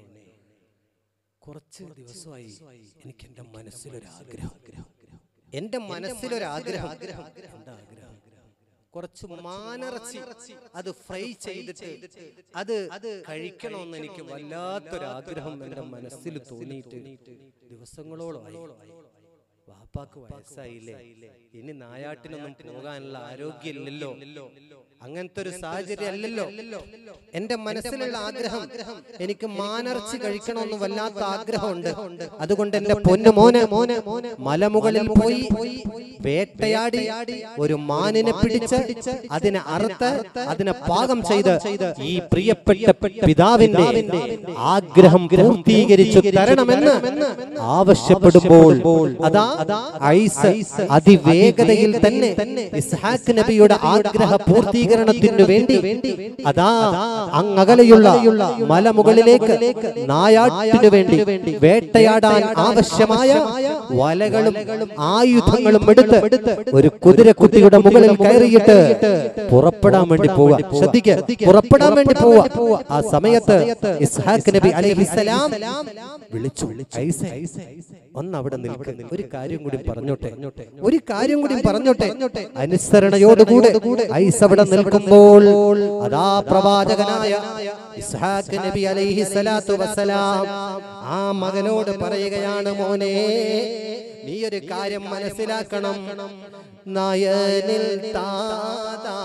കുറച്ച് ദിവസമായി എനിക്ക് എൻ്റെ മനസ്സിലൊരാഗ്രഹം എൻ്റെ മനസ്സിലൊരാഗ്രഹം എന്താ ആഗ്രഹം കുറച്ച് മാനിറച്ചി അത് ഫ്രൈ ചെയ്തിട്ട് അത് അത് കഴിക്കണമെന്ന് എനിക്ക് വല്ലാത്തൊരാഗ്രഹം എൻ്റെ മനസ്സിൽ തോന്നിയിട്ട് ദിവസങ്ങളോളമായി വാപ്പാക്ക് വയസ്സായില്ലേ ഇനി നായാട്ടിനൊന്നും പോകാനുള്ള ആരോഗ്യമില്ലല്ലോ അങ്ങനത്തെ ഒരു സാഹചര്യം അല്ലല്ലോ എന്റെ മനസ്സിലുള്ള ആഗ്രഹം എനിക്ക് മാനർച്ചി കഴിക്കണമെന്ന് വല്ലാത്ത ആഗ്രഹമുണ്ട് അതുകൊണ്ട് എന്റെ പൊന്നു മോനെ മോനെ മലമുകളിൽ പോയി വേട്ടയാടി ഒരു മാനിനെ പിടിച്ച് അതിനെ അറുത്ത് അതിനെ പാകം ചെയ്ത് ഈ പ്രിയപ്പെട്ട പിതാവിന്റെ ആഗ്രഹം പൂർത്തീകരിച്ചു തരണമെന്ന് ആവശ്യപ്പെടുമ്പോൾ അതാ ഐസ് അതിവേഗതയിൽ തന്നെ ഇസ്ഹാഖ് നബിയുടെ ആഗ്രഹ പൂർത്തീകരണത്തിനു വേണ്ടി അതാ അങ്ങകലെയുള്ള മലമുകളിലേക്ക് നായാട്ടിനു വേണ്ടി വേട്ടയാടാൻ ആവശ്യമായ വലകളും ആയുധങ്ങളും എടുത്ത് ഒരു കുതിരക്കുട്ടിയുടെ മുകളിൽ കയറിയിട്ട് പുറപ്പെടാൻ വേണ്ടി പോവുക ശ്രദ്ധിക്ക പുറപ്പെടാൻ വേണ്ടി പോവുക ആ സമയത്ത് ഇസ്ഹാഖ് നബി അലൈഹിസ്സലാം വിളിച്ചു ഐസേ, ഒന്ന് അവിടെ നിൽക്ക് ഒരു കാര്യം കൂടി പറഞ്ഞോട്ടെ ഒരു കാര്യം കൂടി പറഞ്ഞോട്ടെ അനുസരണയോടുകൂടെ ഐസ് അവിടെ നിൽക്കുമ്പോൾ അതാ പ്രവാചകനായ ഇസ്ഹാഖ് നബി അലൈഹി സ്വലാത്തു വസ്സലാം ആ മകനോട് പറയുകയാണ് മോനെ നീ ഒരു കാര്യം മനസ്സിലാക്കണം നയനിൽ താതാ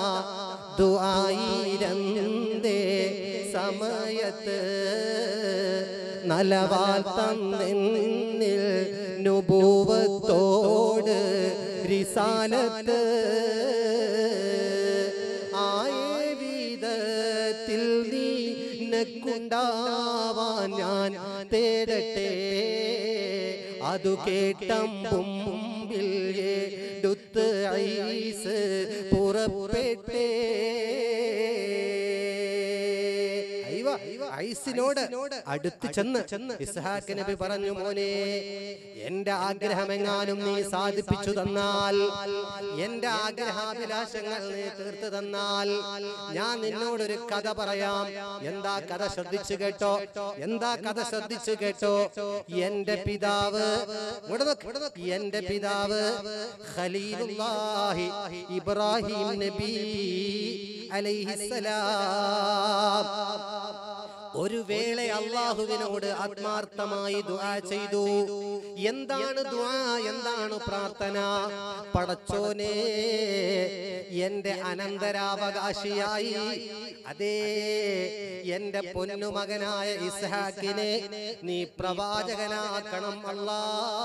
ദുആയിരന്തേ സമയത്ത് നലവാൽ തന്നിൽ നുപൂവത്തോട് റിസാലത്ത് ആയ വിധത്തിൽ നീ നക്കുണ്ടാവാൻ ഞാൻ തേടട്ടെ അതു കേട്ടമ്പും മുമ്പിൽ എടുത്ത് ഐസ് പുറപ്പെട്ടേ അയ്യോ, ഐസിനോട് അടുത്ത് ചെന്ന് ഇസ്ഹാക്ക് നബി പറഞ്ഞു മോനെ എന്റെ ആഗ്രഹമെങ്ങാനും നീ സാധിപ്പിച്ചു തന്നാൽ എന്റെ ആഗ്രഹാഭിലാഷങ്ങൾ നീ തീർത്തു തന്നാൽ ഞാൻ നിന്നോടൊരു കഥ പറയാം എന്താ കഥ ശ്രദ്ധിച്ചു കേട്ടോ എന്താ കഥ ശ്രദ്ധിച്ചു കേട്ടോ എന്റെ പിതാവ് ഇങ്ങോട്ട് നോക്ക്, ഇങ്ങോട്ട് നോക്ക്. എന്റെ പിതാവ് ഖലീലുല്ലാഹി ഇബ്രാഹിം നബി അലൈഹിസ്സലാം ഒരു വേള അള്ളാഹുവിനോട് ആത്മാർത്ഥമായി ദുആ ചെയ്തു എന്താണ് ദുആ എന്താണ് പ്രാർത്ഥന പടച്ചോനെ എന്റെ അനന്തരാവകാശിയായി അതേ എന്റെ പൊന്നുമകനായ ഇസ്ഹാക്കിനെ നീ പ്രവാചകനാക്കണം അല്ലാ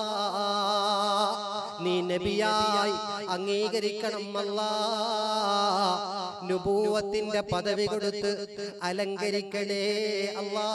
നീ നബിയായി അംഗീകരിക്കണം അല്ലാ നുബൂവത്തിന്റെ പദവി കൊടുത്ത് അലങ്കരിക്കണേ അല്ലാ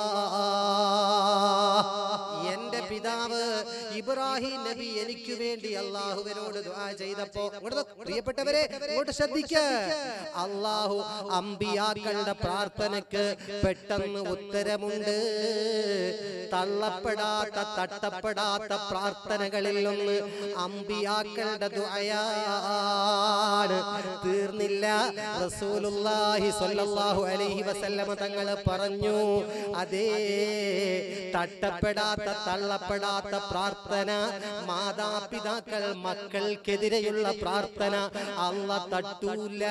എന്റെ പിതാവ് ഇബ്രാഹിം നബി എനിക്ക് വേണ്ടി അള്ളാഹുവിനോട് ദുആ ചെയ്തപ്പോ ഇങ്ങോട്ട് നോക്ക്, പ്രിയപ്പെട്ടവരെ ഇങ്ങോട്ട് ശ്രദ്ധിക്ക അള്ളാഹു അമ്പിയാക്കളുടെ പ്രാർത്ഥനയ്ക്ക് പെട്ടെന്ന് ഉത്തരമുണ്ട് തള്ളപ്പെടാത്ത തട്ടപ്പെടാത്ത പ്രാർത്ഥനകളിൽ ഒന്ന് അമ്പിയാക്കളുടെ ദുആയാണ് തീർന്നില്ല റസൂലുള്ളാഹി സ്വല്ലല്ലാഹു അലൈഹി വസല്ലമ തങ്ങൾ പറഞ്ഞു അതേ തട്ടപ്പെടാത്ത തള്ളപ്പെടാത്ത പ്രാർത്ഥന മാതാപിതാക്കൾ മക്കൾക്കെതിരെയുള്ള പ്രാർത്ഥന അല്ല തട്ടൂല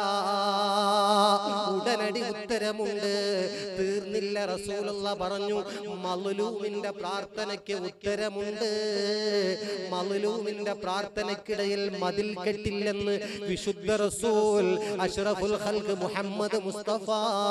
ഉടനടി ഉത്തരമുണ്ട് തീർന്നില്ല റസൂലുള്ള പറഞ്ഞു മളുലൂമിന്റെ പ്രാർത്ഥനയ്ക്ക് ഉത്തരമുണ്ട് മളുലൂമിന്റെ പ്രാർത്ഥനയ്ക്കിടയിൽ മതിൽ കെട്ടില്ലെന്ന് വിശുദ്ധ റസൂൽ അഷ്റഫുൽ ഖൽഖ് മുഹമ്മദ് മുസ്തഫ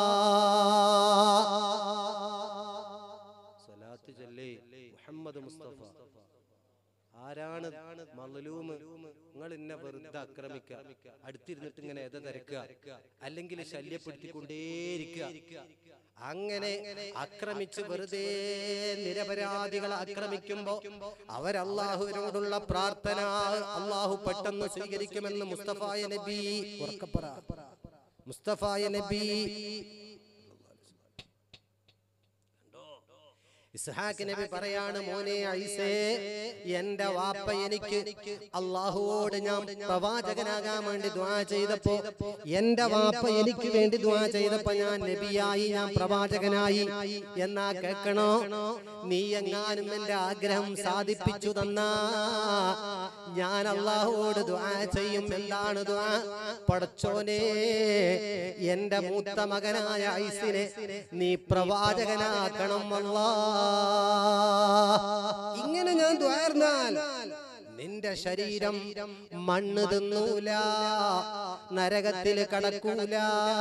സ്വലാത്ത് ചൊല്ലി മുഹമ്മദ് മുസ്തഫ ആരാണ് മളലൂമ് നിങ്ങൾ എന്നെ വെറുതെ ആക്രമിക്കുക അടുത്തിരുന്നിട്ട് ഇങ്ങനെ എത തിരക്കുക അല്ലെങ്കിൽ ശല്യപ്പെടുത്തിക്കൊണ്ടേയിരിക്കുക അങ്ങനെ ആക്രമിച്ച് വെറുതെ നിരപരാധികളെ ആക്രമിക്കുമ്പോ അവരല്ലാഹുവിനോടുള്ള പ്രാർത്ഥന അള്ളാഹു പെട്ടെന്ന് സ്വീകരിക്കുമെന്ന് മുസ്തഫായ നബി ഉറക്കപ്പറ മുസ്തഫായ നബി ഇസ്ഹാഖ് നബി പറയാണ് മോനെ ഐസേ എന്റെ വാപ്പ എനിക്ക് അള്ളാഹുവോട് ഞാൻ പ്രവാചകനാകാൻ വേണ്ടി ദ്വാ ചെയ്തപ്പോ എന്റെ വാപ്പ എനിക്ക് വേണ്ടി ദ്വാ ചെയ്തപ്പോ ഞാൻ നബിയായി ഞാൻ പ്രവാചകനായി എന്നാ കേൾക്കണോ നീ എങ്ങാനും എന്റെ ആഗ്രഹം സാധിപ്പിച്ചു തന്നാ ഞാൻ അള്ളാഹുവോട് ദ്വാ ചെയ്യും എന്താണ് ദ്വാ പടച്ചോനെ എന്റെ മൂത്ത മകനായ ഐസിനെ നീ പ്രവാചകനാക്കണം അല്ലാ ഇങ്ങനെ ഞാൻ ദ്വാർന്നാൽ നിന്റെ ശരീരം മണ്ണ് തിന്നൂല നരകത്തിൽ കടക്കൂല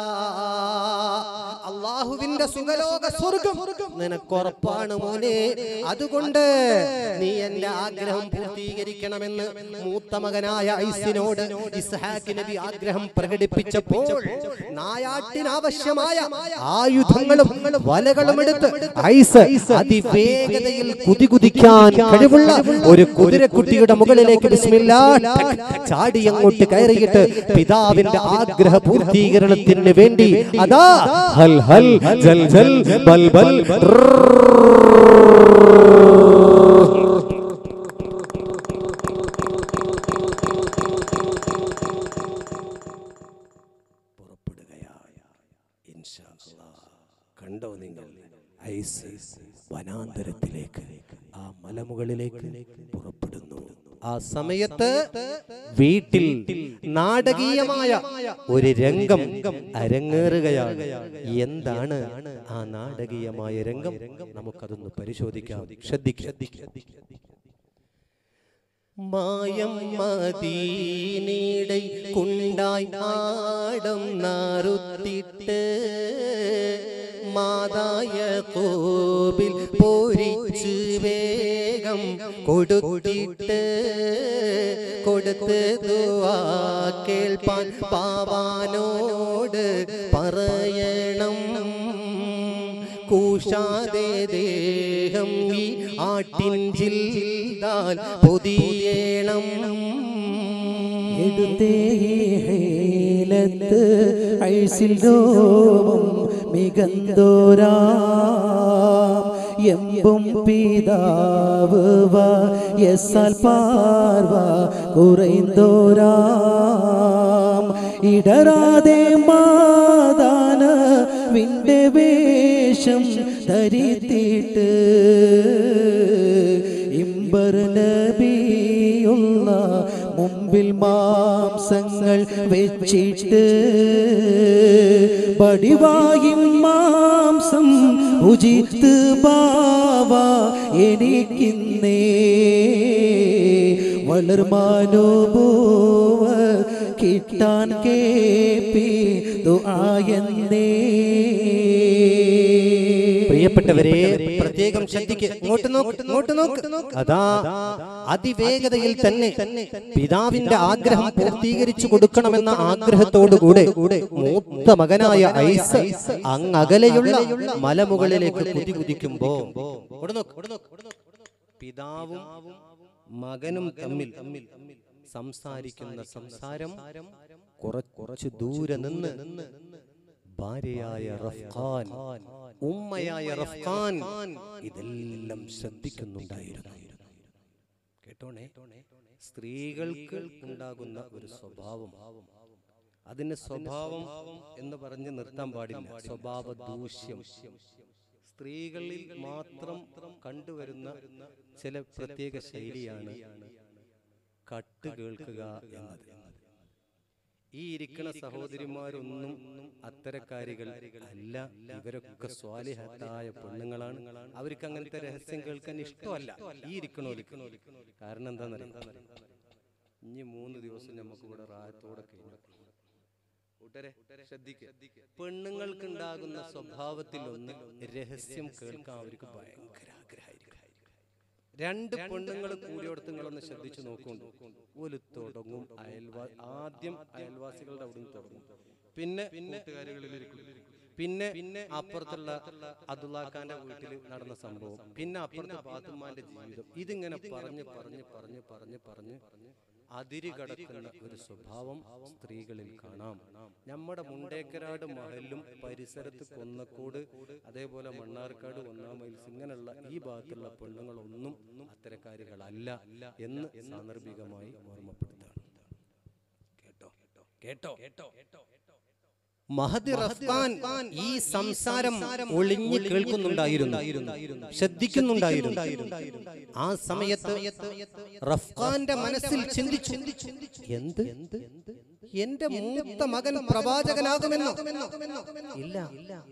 അള്ളാഹുവിന്റെ സുഖലോക സ്വർഗം നിനക്കുറപ്പാണ് മോനെ അതുകൊണ്ട് നീ എന്റെ ആഗ്രഹം പൂർത്തീകരിക്കണമെന്ന് മൂത്ത മകനായ ഐസിനോട് ഇസ്ഹാഖ് നബി ആഗ്രഹം പ്രകടിപ്പിച്ചപ്പോൾ നായാട്ടിനാവശ്യമായ ആയുധങ്ങളും വലകളും എടുത്ത് ഐസ് അതിവേഗതയിൽ കുതികുതിക്കാൻ കഴിവുള്ള ഒരു കുതിരക്കുട്ടിയുടെ മുകളിലേക്ക് ബിസ്മില്ലാ ടക് ചാടി അങ്ങോട്ട് കയറിയിട്ട് പിതാവിന്റെ ആഗ്രഹ പൂർത്തീകരണത്തിന് വേണ്ടി അതാ ഹൽ ഹൽ ജൽ ജൽ ബൽ ബൽ പുറപ്പെടുകയായ ഇൻഷാ അല്ലാഹ്. കണ്ടോ നിങ്ങൾ ഐസ് വനാന്തരത്തിലേക്ക് ആ മലമുകളിലേക്ക് പുറപ്പെടുന്നു ആ സമയത്ത് വീട്ടിൽ നാടകീയമായ ഒരു രംഗം അരങ്ങേറുകയാണ് എന്താണ് ആ നാടകീയമായ രംഗം നമുക്കതൊന്ന് പരിശോധിക്കാം ശ്രദ്ധിക്കാം മായം മദീനയുടെ കുണ്ടായി ആടം നാറുത്തിട്ട് മാതായ കോവിൽ പോരിച്ച് വേഗം കൊടുത്തിട്ട് കൊടുത്ത് ദുആ കേൾപ്പാൻ പാവാനോട് പറയണം കൂശാതെ ദേഹം ഈ ആട്ടിൻ ജില്ലാൽ പൊതിയേണം
എടുത്തേലത്ത് ഐസിൽ രോമം മികന്തോരാ എമ്പും പിതാവ് വാ യസാൽ പാർവ കുറൈന്തോരാം ഇടരാതെ മാതാന വിന്റെ വേഷം ധരിത്തിട്ട് ഇമ്പർ നബിയുള്ള മുമ്പിൽ മാംസങ്ങൾ വെച്ചിട്ട് പടിവായും മാംസം ഭുജിത്ത് ബാവ എനിക്കിന്നേ വളർമാനുഭൂവ കിട്ടാൻ കേപ്പി ദുആയെന്നേ
പ്രിയപ്പെട്ടവരെ പ്രത്യേകം ശ്രദ്ധിക്കുക ഇങ്ങോട്ട് നോക്ക് ഇങ്ങോട്ട് നോക്ക് അതാ അതിവേഗതയിൽ തന്നെ പിതാവിന്റെ ആഗ്രഹം പൂർത്തീകരിച്ചു കൊടുക്കണമെന്ന ആഗ്രഹത്തോടുകൂടെ മൂത്ത മകനായ ഐസ് അങ്ങകലെയുള്ള മലമുകളിലേക്ക് കുതി കുതിക്കുമ്പോ ഇവിടെ നോക്ക്, ഇവിടെ നോക്ക്, ഇവിടെ നോക്ക്. പിതാവും മകനും തമ്മിൽ സംസാരിക്കുന്ന സംസാരം കുറച്ച് ദൂരെ നിന്ന് ഭാര്യയായ റഫ്ഖാൻ ഉമ്മയായ റഫ്ഖാൻ ഇതെല്ലാം ശ്രദ്ധിക്കുന്നുണ്ടായിരുന്നു കേട്ടോണേ സ്ത്രീകൾക്ക് ഉണ്ടാകുന്ന ഒരു സ്വഭാവം അതിന് സ്വഭാവം എന്ന് പറഞ്ഞ് നിർത്താൻ പാടില്ല സ്വഭാവ ദൂഷ്യം സ്ത്രീകളിൽ മാത്രം കണ്ടുവരുന്ന ചില പ്രത്യേക ശൈലിയാണ് കട്ട് കേൾക്കുക എന്നത് ഈ ഇരിക്കുന്ന സഹോദരിമാരൊന്നും അത്തരക്കാരികൾ അല്ല ഇവരൊക്കെ സ്വാലിഹത്തായ പെണ്ണുങ്ങളാണ് അവർക്ക് അങ്ങനത്തെ രഹസ്യം കേൾക്കാൻ ഇഷ്ടമല്ല ഈ ഇരിക്കണോലിക്ക് കാരണം എന്താണെന്നറിയാം ഇനി മൂന്ന് ദിവസം നമുക്ക് ഇവിടെ റായത്തോടെ കഴിഞ്ഞു കൂട്ടരെ ശ്രദ്ധിക്കുക പെണ്ണുങ്ങൾക്ക് ഉണ്ടാകുന്ന സ്വഭാവത്തിൽ ഒന്ന് രഹസ്യം കേൾക്കാൻ അവർക്ക് ഭയങ്കര ആഗ്രഹമായിരിക്കും രണ്ട് പെണ്ണുങ്ങൾ കൂടിയോടത്ത് നിങ്ങളൊന്ന് ശ്രദ്ധിച്ചു നോക്കുന്നുണ്ട് ഒരു തുടങ്ങും അയൽവാ ആദ്യം അയൽവാസികളുടെ അവിടെ നിന്ന് തുടങ്ങും പിന്നെ കൂട്ടുകാരികളിലിരിക്കും പിന്നെ പിന്നെ അപ്പുറത്തുള്ള അബ്ദുള്ളാഖാന്റെ വീട്ടിൽ നടന്ന സംഭവം പിന്നെ അപ്പുറത്തെ പാത്തുമ്മാന്റെ ജീവിതം ഇതിങ്ങനെ പറഞ്ഞ് പറഞ്ഞ് പറഞ്ഞ് പറഞ്ഞ് പറഞ്ഞ് അതിര് കടക്കുന്ന ഒരു സ്വഭാവം സ്ത്രീകളിൽ കാണാം നമ്മുടെ മുണ്ടേക്കരാട് മഹലും പരിസരത്ത് കൊന്നക്കോട് അതേപോലെ മണ്ണാർക്കാട് ഒന്നാം മൈൽസ് ഇങ്ങനെയുള്ള ഈ ഭാഗത്തുള്ള പെണ്ണുങ്ങളൊന്നും അത്തരക്കാരികളല്ല എന്ന് സാന്ദർഭികമായി ഓർമ്മപ്പെടുത്താണ് കേട്ടോ കേട്ടോ കേട്ടോ മഹദി റഫ്ഖാൻ ഈ സംസാരം ഒളിഞ്ഞു കേൾക്കുന്നുണ്ടായിരുന്നു ശ്രദ്ധിക്കുന്നുണ്ടായിരുന്നു ആ സമയത്ത് റഫ്ഖാന്റെ മനസ്സിൽ ചിന്തിച്ചു എന്ത് എന്റെ മൂത്ത മകൻ പ്രവാചകനാകുമെന്നോ ഇല്ല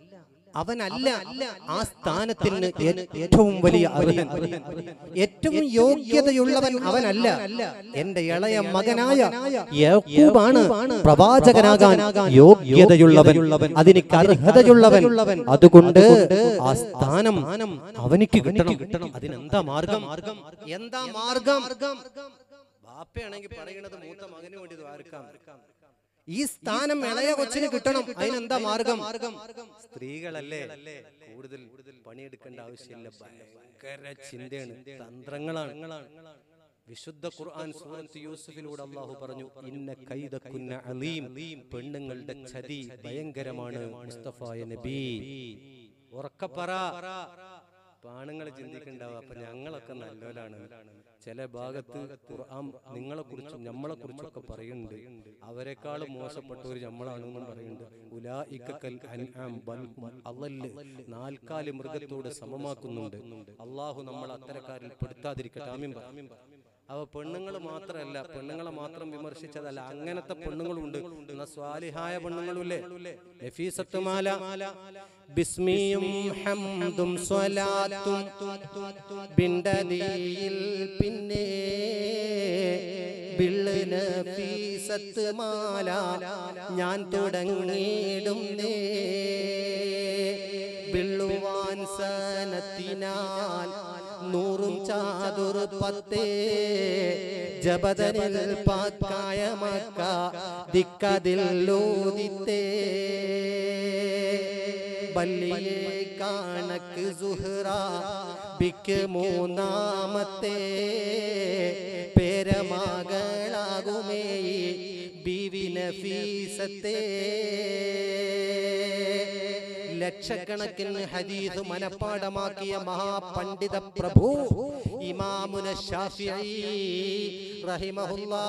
അവനല്ല ആ സ്ഥാനത്തിന് ഏറ്റവും വലിയ അർഹൻ ഏറ്റവും യോഗ്യതയുള്ളവൻ അവനല്ല എന്റെ ഇളയ മകനായ യാക്കൂബാണ് പ്രവാചകനാകാൻ യോഗ്യതയുള്ളവൻ അതിനിക്ക് അർഹതയുള്ളവൻ അതുകൊണ്ട് ആ സ്ഥാനം അവനിക്ക് കിട്ടണം അതിനെന്താ മാർഗം എന്താ മാർഗം ബാപ്പയാണെങ്കിൽ പറയണത് മൂത്ത മകന് വേണ്ടി ദ്വാരക്കാം ഈ സ്ഥാനം ഇളയ കൊച്ചിന് കിട്ടണം അതിനെന്താ മാർഗം സ്ത്രീകളല്ലേ കൂടുതൽ പണിയെടുക്കേണ്ട ആവശ്യമില്ല ഭയങ്കര ചിന്തയാണ് തന്ത്രങ്ങളാണ് വിശുദ്ധ ഖുർആൻ സൂറത്ത് യൂസുഫിലൂടെ അള്ളാഹു പറഞ്ഞു ഇന്ന കൈദക്കുന്ന അലീം പെണ്ണുങ്ങളുടെ ചതി ഭയങ്കരമാണ് മുസ്തഫായ നബി ഉറക്കപ്പറ പാണുങ്ങൾ ചിന്തിക്കണ്ടാവും അപ്പൊ ഞങ്ങളൊക്കെ നല്ലവരാണ് ചില ഭാഗത്ത് ഖുർആൻ നിങ്ങളെ കുറിച്ചും നമ്മളെ കുറിച്ചൊക്കെ പറയുന്നുണ്ട് അവരെക്കാളും മോശപ്പെട്ടവർ നമ്മളാണെന്നും പറയുന്നുണ്ട് ഉലാ ഇക്കൽ അൻആം ബൽ ഹും അളല്ല് നാൽക്കാലി മൃഗത്തോട് സമമാക്കുന്നുണ്ട് അള്ളാഹു നമ്മൾ അത്തരക്കാരിൽ പെടുത്താതിരിക്കട്ടെ ആമീൻ പറ. അവ പെണ്ണുങ്ങൾ മാത്രമല്ല പെണ്ണുങ്ങളെ മാത്രം വിമർശിച്ചതല്ല അങ്ങനത്തെ പെണ്ണുങ്ങളുണ്ട് എന്നാ സ്വാലിഹായ പെണ്ണുങ്ങളുമില്ലേ നഫീസത്തുമാല ബിസ്മിയും ഹംദും സ്വലാത്തും ബിണ്ടതിയിൽ പിന്നെ ബിള്ള് നഫീസത്ത് മാല ഞാൻ തുടങ്ങിയിടുന്നേ ബിള്ളുവാൻ സനത്തിനാൽ നൂറും ചാതുർ പത്തേ ജബദനിൽ പാക്കായ മക്ക ദിക്കതിൽ ലോദിത്തേ ബല്ലിയെ കാണക്ക് സുഹ്റ ബിക്ക് മൂന്നാമത്തെ പേരമകളാകുമേ ബീവി നഫീസത്തെ ലക്ഷക്കണക്കിന് ഹദീസ് മനപ്പാടമാക്കിയ മഹാപണ്ഡിത പ്രഭു ഇമാമുന ഷാഫിഈ റഹിമഹുല്ലാ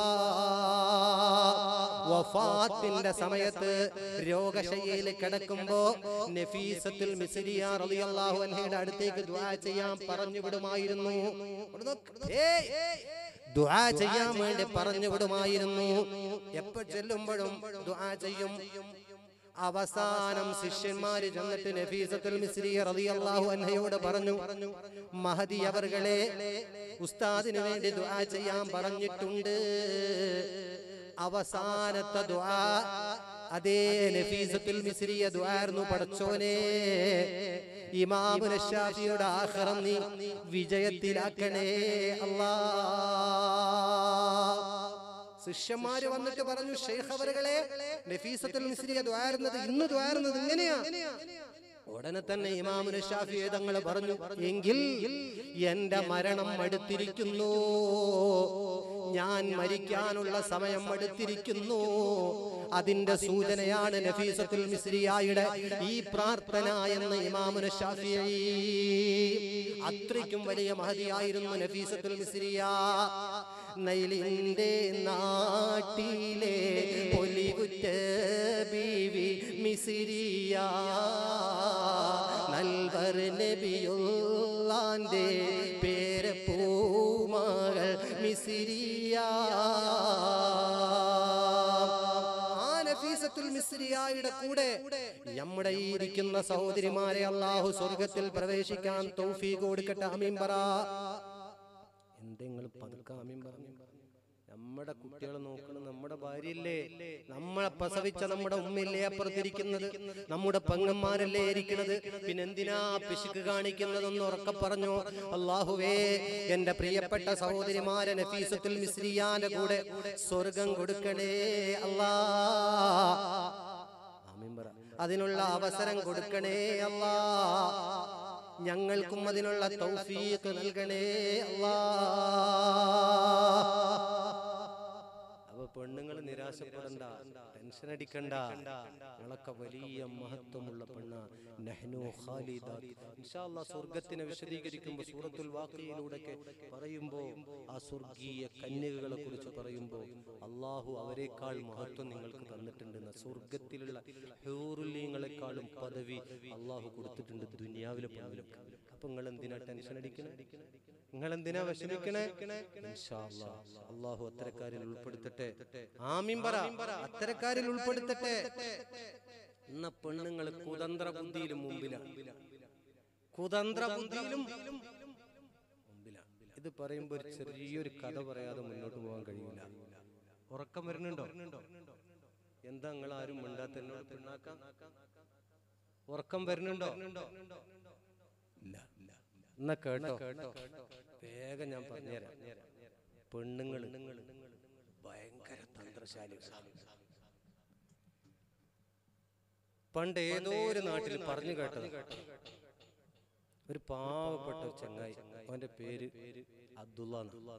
വഫാത്തിന്റെ സമയത്ത് രോഗശയ്യയിൽ കിടക്കുമ്പോ നഫീസത്തുൽ മിസ്രിയ റളിയല്ലാഹു അൻഹയുടെ അടുത്തേക്ക് ദുആ ചെയ്യാൻ പറഞ്ഞു വിടുമായിരുന്നു ഇവിടെ നോക്ക്. ഏയ്! ദുആ ചെയ്യാൻ വേണ്ടി പറഞ്ഞു വിടുമായിരുന്നു എപ്പോ ചെല്ലുമ്പോഴും ദുആ ചെയ്യും അവസാനം ശിഷ്യന്മാര് ചെന്നിട്ട് നഫീസത്തുൽ മിസ്രി റളിയല്ലാഹു അൻഹയോട് പറഞ്ഞു മഹദി അവർകളെ ഉസ്താദിന് വേണ്ടി ദുആ ചെയ്യാൻ പറഞ്ഞിട്ടുണ്ട് അവസാനത്തെ ദുആ അതേ നഫീസത്തുൽ മിസ്രിയ ദുആർന്നു പടച്ചോനെ ഇമാമുന ഷാഫിയുടെ ആഖിറം നീ വിജയത്തിലാക്കണേ അല്ലാ ശിഷ്യന്മാര് വന്നിട്ട് പറഞ്ഞു ഷെയ്ഖ് അവരുകളെ നഫീസത്തുൽ മിസ്രിയ ദ്വാരുന്നത് ഇന്ന് ദ്വാരുന്നത് ഇങ്ങനെയാ ഉടനെ തന്നെ ഇമാമുന ഷാഫി തങ്ങൾ പറഞ്ഞു എങ്കിൽ എന്റെ മരണം അടുത്തിരിക്കുന്നു ഞാൻ മരിക്കാനുള്ള സമയം അടുത്തിരിക്കുന്നു അതിന്റെ സൂചനയാണ് നഫീസത്തുൽ മിസ്രിയായുടെ ഈ പ്രാർത്ഥന എന്ന് ഇമാമുന ഷാഫി അത്രയ്ക്കും വലിയ മഹതിയായിരുന്നു നഫീസത്തുൽ മിസ്രിയ നൈലിന്റെ നാട്ടിലെ പൊലികുറ്റ ബീവി മിസിരിയ നൽവർ നബിയുള്ളാന്റെ പേര് പൂമകൾ മിസിരിയ ആ നഫീസത്തുൽ മിസ്രിയായുടെ കൂടെ നമ്മുടെ ഈ ഇരിക്കുന്ന സഹോദരിമാരെ അള്ളാഹു സ്വർഗത്തിൽ പ്രവേശിക്കാൻ തൗഫീഖ് കൊടുക്കട്ടെ അമീൻ പറ എന്തെങ്കിലും പതുക്കെ ആമീൻ പറഞ്ഞു നമ്മുടെ കുട്ടികളെ നോക്കണം നമ്മുടെ ഭാര്യയല്ലേ നമ്മളെ പ്രസവിച്ച നമ്മുടെ ഉമ്മയല്ലേ അപ്പുറത്തിരിക്കുന്നത് നമ്മുടെ പെങ്ങന്മാരല്ലേ ഇരിക്കുന്നത് പിന്നെ എന്തിനാ പിശുക്ക് കാണിക്കുന്നതെന്ന് ഉറക്കെ പറഞ്ഞു അള്ളാഹുവേ എന്റെ പ്രിയപ്പെട്ട സഹോദരിമാരെ നഫീസത്തുൽ മിസ്രിയാന്റെ കൂടെ സ്വർഗം കൊടുക്കണേ അല്ലാ ആമീൻ പറ. അതിനുള്ള അവസരം കൊടുക്കണേ അല്ലാ ഞങ്ങൾക്കും അതിനുള്ള തൗഫീഖ് നൽകണേ അല്ലാ അപ്പൊ പെണ്ണുങ്ങൾ നിരാശപ്പെടണ്ട ടെൻഷൻ അടിക്കണ്ട നിങ്ങളൊക്കെ വലിയ മഹത്വമുള്ള പെണ്ണ നഹ്നു ഖാലിദാത്ത് ഇൻഷാ അല്ലാഹ് സ്വർഗത്തിനെ വിശദീകരിക്കുമ്പോൾ സൂറത്തുൽ വാഖിയയിലൂടെ പറയുമ്പോൾ ആ സ്വർഗീയ കന്യകകളെ കുറിച്ച് പറയുമ്പോൾ അള്ളാഹു അവരെക്കാൾ മഹത്വം നിങ്ങൾക്ക് തന്നിട്ടുണ്ട് സ്വർഗത്തിലുള്ള ഹൂറുല്യങ്ങളെക്കാളും പദവി അള്ളാഹു കൊടുത്തിട്ടുണ്ട് ദുനിയാവിലെ പദവിക്ക് അപ്പൊ നിങ്ങൾ എന്തിനാ ടെൻഷൻ അടിക്കണേ നിങ്ങൾ എന്തിനാ വിഷമിക്കണേ ഇൻഷാ അല്ലാഹ്. അള്ളാഹു അത്തരക്കാരിൽ ഉൾപ്പെടുത്തട്ടെ ആമീൻ പറ അത്തരക്കാരിൽ ഉൾപ്പെടുത്തട്ടെ എന്ന പെണ്ണുങ്ങൾ കുതന്ത്ര ബുദ്ധിയിലും മുമ്പിലാണ് കുതന്ത്ര ബുദ്ധിയിലും മുമ്പിലാണ് ഇത് പറയുമ്പോൾ ഒരു ചെറിയൊരു കഥ പറയാതെ മുന്നോട്ട് പോകാൻ കഴിയില്ല ഉറക്കം വരുന്നുണ്ടോ എന്താ നിങ്ങൾ ആരും മിണ്ടാത്ത എന്നോട് പിണ്ണാക്കാം ഉറക്കം വരുന്നുണ്ടോ ഇല്ല എന്നാ കേട്ടോ വേഗം ഞാൻ പറഞ്ഞുതരാം പെണ്ണുങ്ങൾ ഭയങ്കര തന്ത്രശാലികളാണ് പണ്ട് ഏതോ ഒരു നാട്ടിൽ പറഞ്ഞു കേട്ടത് ഒരു പാവപ്പെട്ട ഒരു ചങ്ങായി അവന്റെ പേര് അബ്ദുള്ള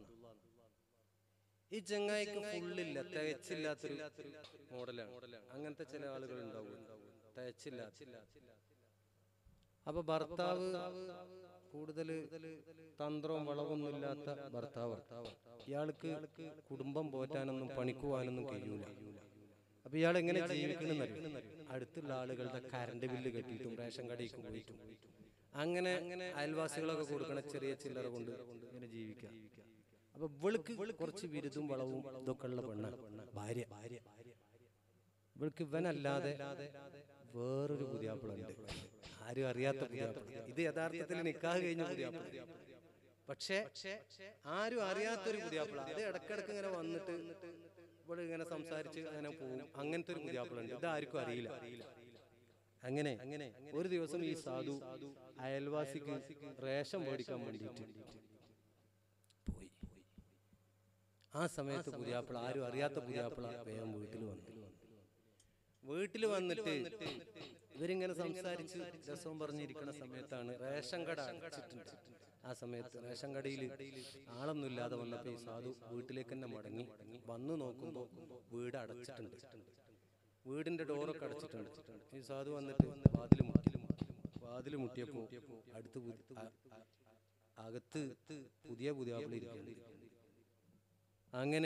ഈ ചങ്ങായിക്ക് ഫുള്ളില്ല തികച്ചില്ലാത്തൊരു മോഡലാണ് അങ്ങനത്തെ ചില ആളുകൾ ഉണ്ടാവും തികച്ചില്ലാത്ത അപ്പൊ ഭർത്താവ് കൂടുതൽ തന്ത്രവും വളവൊന്നും ഇല്ലാത്ത ഭർത്താവ് ഇയാൾക്ക് കുടുംബം പോറ്റാനൊന്നും പണിക്കുവാനൊന്നും കഴിയൂല അപ്പൊ ഇയാൾ എങ്ങനെ ജീവിക്കണമെന്നറിയും അടുത്തുള്ള ആളുകളുടെ കറണ്ട് ബില്ല് കെട്ടിയിട്ടും റേഷൻ കടയിലേക്ക് പോയിട്ടും അങ്ങനെ അയൽവാസികളൊക്കെ കൊടുക്കണ ചെറിയ ചില്ലറ കൊണ്ട് ഇങ്ങനെ ജീവിക്കാം അപ്പൊ ഇവൾക്ക് കുറച്ച് വിരുതും വളവും ഇതൊക്കെ ഉള്ള പെണ്ണ ഭാര്യ ഭാര്യ ഇവൾക്ക് ഇവനല്ലാതെ വേറൊരു പുതിയാപ്പിള ഉണ്ട് ആരും അറിയാത്ത പുതിയാപ്പിള ഇത് യഥാർത്ഥത്തിൽ നിക്കാഹ് കഴിഞ്ഞ പുതിയാപ്പിള പക്ഷേ ആരും അറിയാത്തൊരു പുതിയാപ്പിള അത് ഇടക്കിടക്ക് ഇങ്ങനെ വന്നിട്ട് ഇവിടെ ഇങ്ങനെ സംസാരിച്ച് അങ്ങനെ പോകും അങ്ങനത്തെ ഒരു പുതിയാപ്പിള ഉണ്ട് ഇത് ആർക്കും അറിയില്ല അങ്ങനെ അങ്ങനെ ഒരു ദിവസം ഈ സാധു അയൽവാസിക്ക് റേഷൻ മേടിക്കാൻ വേണ്ടിയിട്ട് പോയി ആ സമയത്ത് പുതിയാപ്പിള ആരും അറിയാത്ത പുതിയാപ്പിള വേഗം വീട്ടിൽ വന്നു വീട്ടിൽ വന്നിട്ട് ഇവരിങ്ങനെ സംസാരിച്ച് രസവും പറഞ്ഞിരിക്കുന്ന സമയത്താണ് റേഷൻ കട അടച്ചിട്ടുണ്ട് ആ സമയത്ത് റേഷൻ കടയിൽ ആളൊന്നും ഇല്ലാതെ വന്നപ്പോ ഈ സാധു വീട്ടിലേക്ക് തന്നെ മടങ്ങി വന്നു നോക്കുമ്പോൾ വീട് അടച്ചിട്ടുണ്ട് വീടിന്റെ ഡോറൊക്കെ അടച്ചിട്ടുണ്ട് ഈ സാധു വന്നിട്ട് വാതിൽ മുട്ടി വാതിൽ മുട്ടിയപ്പോ അടുത്ത് പു- അ- അ- അകത്ത് പുതിയ പുതിയ ഇരിക്കുന്നു അങ്ങനെ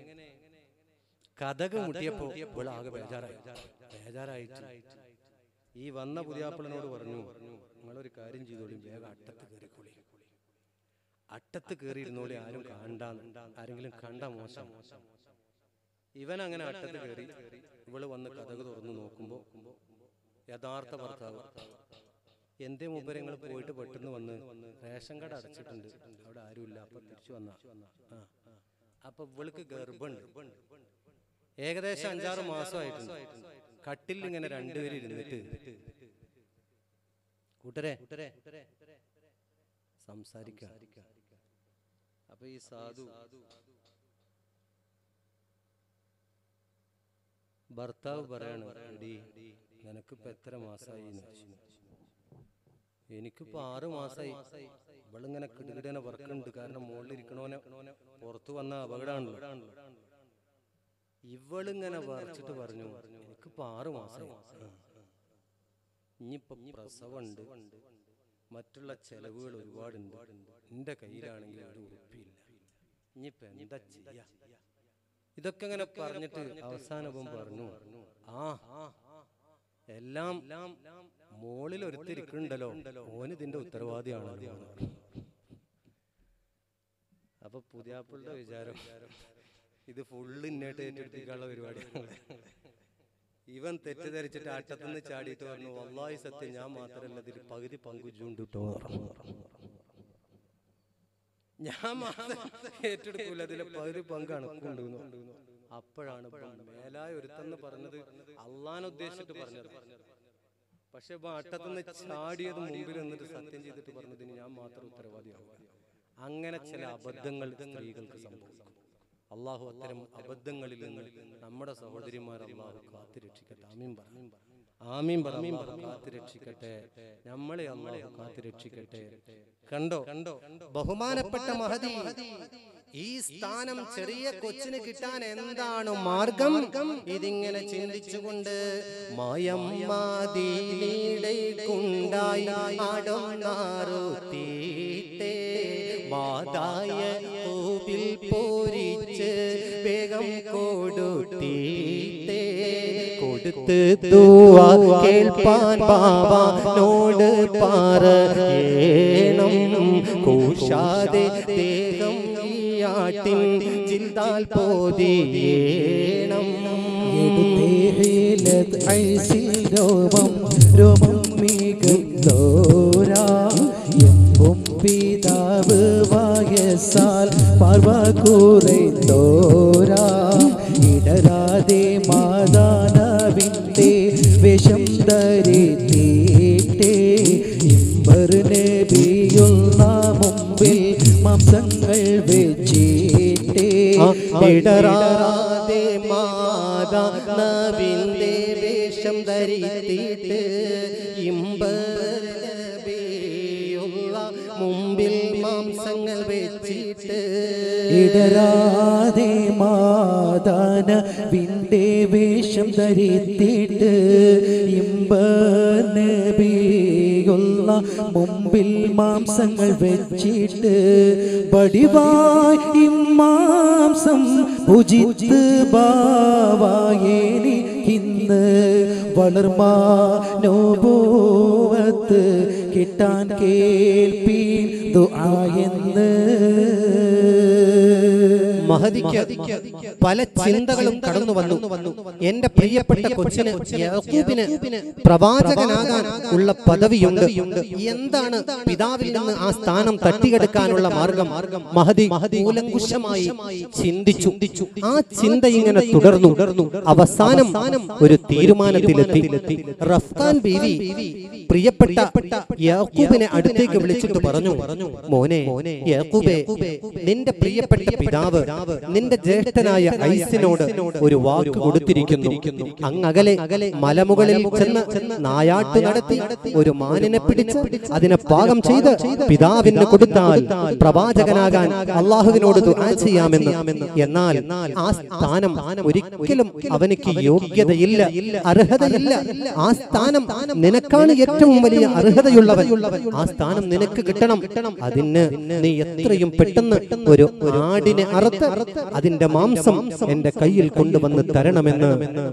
കഥക് മുട്ടിയപ്പോ ഇപ്പോൾ ആകെ ബേജാറായി ബേജാറായിട്ട് ഈ വന്ന പുതിയാപ്പിളനോട് പറഞ്ഞു നിങ്ങളൊരു കാര്യം ചെയ്തോളി വേഗം അട്ടത്ത് കയറിക്കോളി അട്ടത്ത് കയറിയിരുന്നോളി ആരും കണ്ടാന്ന് ആരെങ്കിലും കണ്ട മോശം ഇവൻ അങ്ങനെ അട്ടത്ത് കയറി ഇവള് വന്ന് കഥക് തുറന്നു നോക്കുമ്പോ യഥാർത്ഥ ഭർത്താവ് എന്തേ മൂപ്പര് നിങ്ങൾ പോയിട്ട് പെട്ടെന്ന് വന്ന് റേഷൻ കട അടച്ചിട്ടുണ്ട് അവിടെ ആരുമില്ല അപ്പൊ തിരിച്ചു വന്ന ആ അപ്പൊ ഇവൾക്ക് ഗർഭമുണ്ട് ഏകദേശം അഞ്ചാറ് മാസമായിട്ടുണ്ട് കട്ടിൽ ഇങ്ങനെ രണ്ടുപേരും ഇരുന്നിട്ട് കൂട്ടരെ സംസാരിക്ക അപ്പൊ ഈ സാധു ഭർത്താവ് പറയാണ് എടി നിനക്കിപ്പോ എത്ര മാസമായി എന്ന് ചോദിച്ചു. എനിക്കിപ്പോ ആറ് മാസമായി ഇവളിങ്ങനെ കിടുകിടനെ വർക്കുണ്ട് കാരണം മുകളിലിരിക്കണോനെ പുറത്തു വന്ന അപകടമാണല്ലോ ഇവളിങ്ങനെ വരച്ചിട്ട് പറഞ്ഞു എനിക്കിപ്പോ ആറ് മാസമായി ആ. ഇനിയിപ്പോ പ്രസവമുണ്ട് മറ്റുള്ള ചെലവുകൾ ഒരുപാടുണ്ട് എന്റെ കയ്യിലാണെങ്കിൽ ഒരു ഉറപ്പില്ല ഇനിയിപ്പോ എന്താ ചെയ്യാ ഇതൊക്കെ ഇങ്ങനെ പറഞ്ഞിട്ട് അവസാനം പറഞ്ഞു ആ എല്ലാം മോളിൽ ഒരുത്തിരിക്കുന്നുണ്ടല്ലോ ഓന് ഇതിന്റെ ഉത്തരവാദിയാണല്ലോ എന്ന് പറഞ്ഞു. അപ്പൊ പുതിയാപ്പിളുടെ വിചാരം ഇത് ഫുള്ള് ഇന്നേട്ട് ഏറ്റെടുപ്പിക്കാനുള്ള പരിപാടിയാണ് ഇവൻ തെറ്റിദ്ധരിച്ചിട്ട് അട്ടത്തുനിന്ന് ചാടിയിട്ട് പറഞ്ഞു വല്ലായി സത്യം ഞാൻ മാത്രമല്ല ഇതിൽ പകുതി പങ്കുച്ചുണ്ട് കേട്ടോ ഞാൻ മാത്രം ഏറ്റെടുക്കൂല അതിലെ പകുതി പങ്കാണ് കൊണ്ടുവന്നു അപ്പോഴാണ് ഇപ്പം മേലായ ഒരുത്തെന്ന് പറഞ്ഞത് അള്ളാൻ ഉദ്ദേശിച്ചിട്ട് പറഞ്ഞത് പക്ഷെ ഇപ്പൊ അട്ടത്തുനിന്ന് ചാടിയത് മുമ്പിൽ നിന്നിട്ട് സത്യം ചെയ്തിട്ട് പറഞ്ഞതിന് ഞാൻ മാത്രം ഉത്തരവാദിയാവുക അങ്ങനെ ചില അബദ്ധങ്ങൾ സ്ത്രീകൾക്ക് സംഭവിക്കും അള്ളാഹു അത്തരം അബദ്ധങ്ങളിൽ നിന്ന് നമ്മുടെ സഹോദരിമാർ അള്ളാഹു കാത്തു രക്ഷിക്കട്ടെ ആമീൻ പറഞ്ഞു ആമീൻ പറഞ്ഞു കാത്തു രക്ഷിക്കട്ടെ നമ്മളെ അള്ളാഹു കാത്തു രക്ഷിക്കട്ടെ കണ്ടോ കണ്ടോ ബഹുമാനപ്പെട്ട മഹതി ഈ സ്ഥാനം ചെറിയ കൊച്ചിന് കിട്ടാൻ എന്താണ് മാർഗം ഇതിങ്ങനെ ചിന്തിച്ചുകൊണ്ട് മായം മാതീണ്ടായി ആടം നാറുത്തീട്ടേ മാതായ കോവിൽ പോരിച്ച് വേഗം കൊടുത്തീട്ടേ കൊടുത്ത് തൂവ കേൾപ്പാൻ ബാബനോട് പറയണം കൂശാതെ ദേഹം ഈ ആട്ടിൻ ജിൽദാൽ പോതിയേണം
എടുത്തേലത് ഐസിൽ രോമം രോമം മികുന്നോരാ എമ്പും പിതാവ് വയസ്സാൽ പാർവ കുറൈന്തോരാ ഇടരാതെ മാതാനവിൻ്റെ വിഷം ധരിത്തീട്ടേ ഇമ്പർ നബിയുള്ള മുമ്പിൽ മാംസങ്ങൾ വെച്ചിട്ടേ
ഇടറാതെ മാതാ നബിന്റെ വേഷം ധരിത്തിട്ട് ഇമ്പയുള്ള മുമ്പിൽ മാംസങ്ങൾ വെച്ചിട്ട്
ഇടരാതെ മാതാന വിന്റെ വേഷം ധരിത്തിട്ട് ഇമ്പ നബിയുള്ള മുമ്പിൽ മാംസങ്ങൾ വെച്ചിട്ട് വടിവായി ഇമ്മാംസം ഭുജിത്ത് ബാവായേനിക്കിന്ന് വളർമാ നോബൂവത്ത് കിട്ടാൻ കേൾപ്പീൻ ദുആയെന്ന്
മഹതിക്ക് പല ചിന്തകളും കടന്നു വന്നു എന്റെ പ്രിയപ്പെട്ട കൊച്ചിന് യാക്കൂബിന് പ്രവാചകനാകാൻ ഉള്ള പദവിയുണ്ട് എന്താണ് പിതാവിൽ നിന്ന് ആ സ്ഥാനം തട്ടിയെടുക്കാനുള്ള മാർഗം മഹതി കൂലങ്കുശമായി ചിന്തിച്ചു ആ ചിന്ത ഇങ്ങനെ തുടർന്നു അവസാനം ഒരു തീരുമാനത്തിലെത്തി റഫ്ഖാൻ ബീവി പ്രിയപ്പെട്ട യാക്കൂബിനെ അടുത്തേക്ക് വിളിച്ചിട്ട് പറഞ്ഞു മോനെ യാക്കൂബേ നിന്റെ പ്രിയപ്പെട്ട പിതാവ് നിന്റെ ജ്യേഷ്ഠനായ ഐസിനോട് ഒരു വാക്ക് കൊടുത്തിരിക്കുന്നു അങ്ങകലെ മലമുകളിൽ ചെന്ന് നായാട്ട് നടത്തി ഒരു മാനിനെ പിടിച്ച് അതിനെ പാകം ചെയ്ത് പിതാവിന് കൊടുത്താൽ പ്രവാചകനാകാൻ അള്ളാഹുവിനോട് ദുആ ചെയ്യാമെന്ന് എന്നാൽ ആ സ്ഥാനം ഒരിക്കലും അവനിക്ക് യോഗ്യതയില്ല അർഹതയില്ല ആ സ്ഥാനം നിനക്കാണ് ഏറ്റവും വലിയ അർഹതയുള്ളവൻ ആ സ്ഥാനം നിനക്ക് കിട്ടണം അതിന് നീ എത്രയും പെട്ടെന്ന് ഒരു ആടിനെ അറുത്ത് അതിന്റെ മാംസം എന്റെ കയ്യിൽ കൊണ്ടുവന്ന് തരണമെന്ന്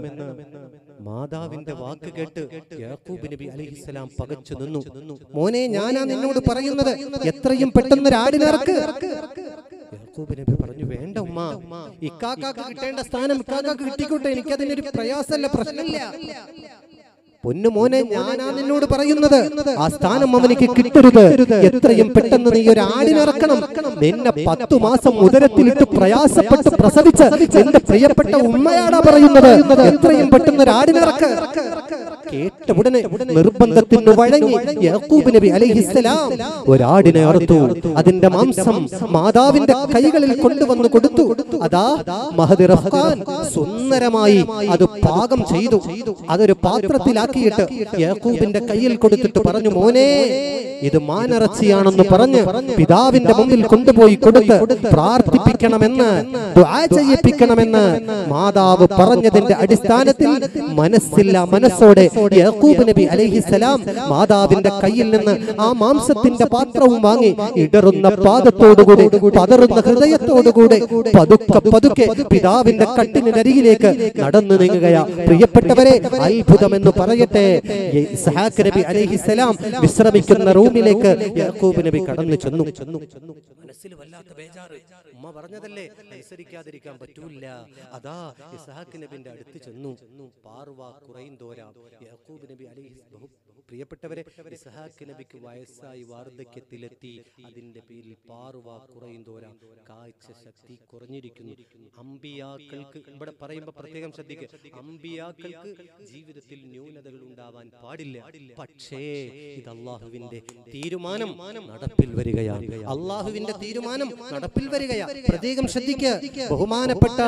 മാതാവിന്റെ വാക്ക് കേട്ട് യാക്കൂബ് നബി അലൈഹിസ്സലാം പകച്ചു നിന്നു മോനെ ഞാനാ നിന്നോട് പറയുന്നത് എത്രയും പെട്ടെന്ന് ഒരു ആടിനിറക്ക് യാക്കൂബ് നബി പറഞ്ഞു വേണ്ട ഉമ്മ ഇക്കാക്കാക്ക് കിട്ടേണ്ട സ്ഥാനം ഇക്കാക്കാക്ക് കിട്ടിക്കോട്ടെ എനിക്കതിനൊരു പ്രയാസമല്ല പ്രശ്നമില്ല പൊന്നു മോനെ ഞാനാ നിന്നോട് പറയുന്നത് ആ സ്ഥാനം അവനിക്ക് കിട്ടരുത് എത്രയും പെട്ടെന്ന് നീ ഒരു ആടിനിറക്കണം നിന്നെ പത്തു മാസം ഉദരത്തിലിട്ട് പ്രയാസപ്പെട്ട് പ്രസവിച്ച് നിന്റെ പ്രിയപ്പെട്ട ഉമ്മയാടാ പറയുന്നത് എത്രയും പെട്ടെന്ന് ഒരു ആടിനിറക്ക് കേട്ട ഉടനെ നിർബന്ധത്തിന് വഴങ്ങി യാക്കൂബ് നബി അലൈഹിസ്സലാം ഒരാടിനെ അറുത്തു അതിന്റെ മാംസം മാതാവിന്റെ കൈകളിൽ കൊണ്ടുവന്ന് കൊടുത്തു അതാ മഹദി റഫ്ഖാൻ സുന്ദരമായി അത് പാകം ചെയ്തു അതൊരു പാത്രത്തിലാക്കിയിട്ട് യാക്കൂബിന്റെ കയ്യിൽ കൊടുത്തിട്ട് പറഞ്ഞു മോനെ ഇത് മാനിറച്ചിയാണെന്ന് പറഞ്ഞ് പിതാവിന്റെ മുമ്പിൽ കൊണ്ടുപോയി കൊടുത്ത് പ്രാർത്ഥിപ്പിക്കണമെന്ന് ദുആ ചെയ്യിപ്പിക്കണമെന്ന് മാതാവ് പറഞ്ഞതിന്റെ അടിസ്ഥാനത്തിൽ മനസ്സില്ല മനസ്സോടെ യാക്കൂബ് നബി അലൈഹിസലാം മാതാവിന്റെ കയ്യിൽ നിന്ന് ആ മാംസത്തിന്റെ പാത്രവും വാങ്ങി ഇടറുന്ന പാദത്തോടുകൂടി പതറുന്ന ഹൃദയത്തോടുകൂടി പതുക്കെ പതുക്കെ പിതാവിന്റെ കട്ടിനരികിലേക്ക് നടന്നു നീങ്ങുകയാ പ്രിയപ്പെട്ടവരെ അത്ഭുതമെന്ന് പറയട്ടെ ഇസ്ഹാഖ് നബി അലൈഹിസലാം വിശ്രമിക്കുന്ന റൂമിലേക്ക് യാക്കൂബ് നബി കടന്നു ചെന്നു മനസ്സിൽ വല്ലാത്ത ബേജാറ് ഉമ്മ പറഞ്ഞതല്ലേ അനുസരിക്കാതിരിക്കാൻ പറ്റൂല അതാ ഇസ്ഹാഖ് നബിന്റെ അടുത്ത് ചെന്നു പാർവ കുറയുന്തോരാ യാക്കൂബ് നബി അലൈഹി ബഹു പ്രിയപ്പെട്ടവരെ ഇസ്ഹാഖ് നബിക്ക് വയസ്സായി വാർദ്ധക്യത്തിലെത്തി അതിന്റെ പേരിൽ പാർവ കുറയുന്തോരാ കാഴ്ച ശക്തി കുറഞ്ഞിരിക്കുന്നു അമ്പിയാക്കൾക്ക് ഇവിടെ പറയുമ്പോൾ പ്രത്യേകം ശ്രദ്ധിക്കുക അമ്പിയാക്കൾക്ക് ജീവിതത്തിൽ ന്യൂനതകൾ ഉണ്ടാവാൻ പാടില്ല പക്ഷേ ഇത് അള്ളാഹുവിന്റെ തീരുമാനം നടപ്പിൽ വരികയാണ് അള്ളാഹുവിന്റെ തീരുമാനം നടപ്പിൽ വരികയാണ് പ്രത്യേകം ശ്രദ്ധിക്കുക ബഹുമാനപ്പെട്ട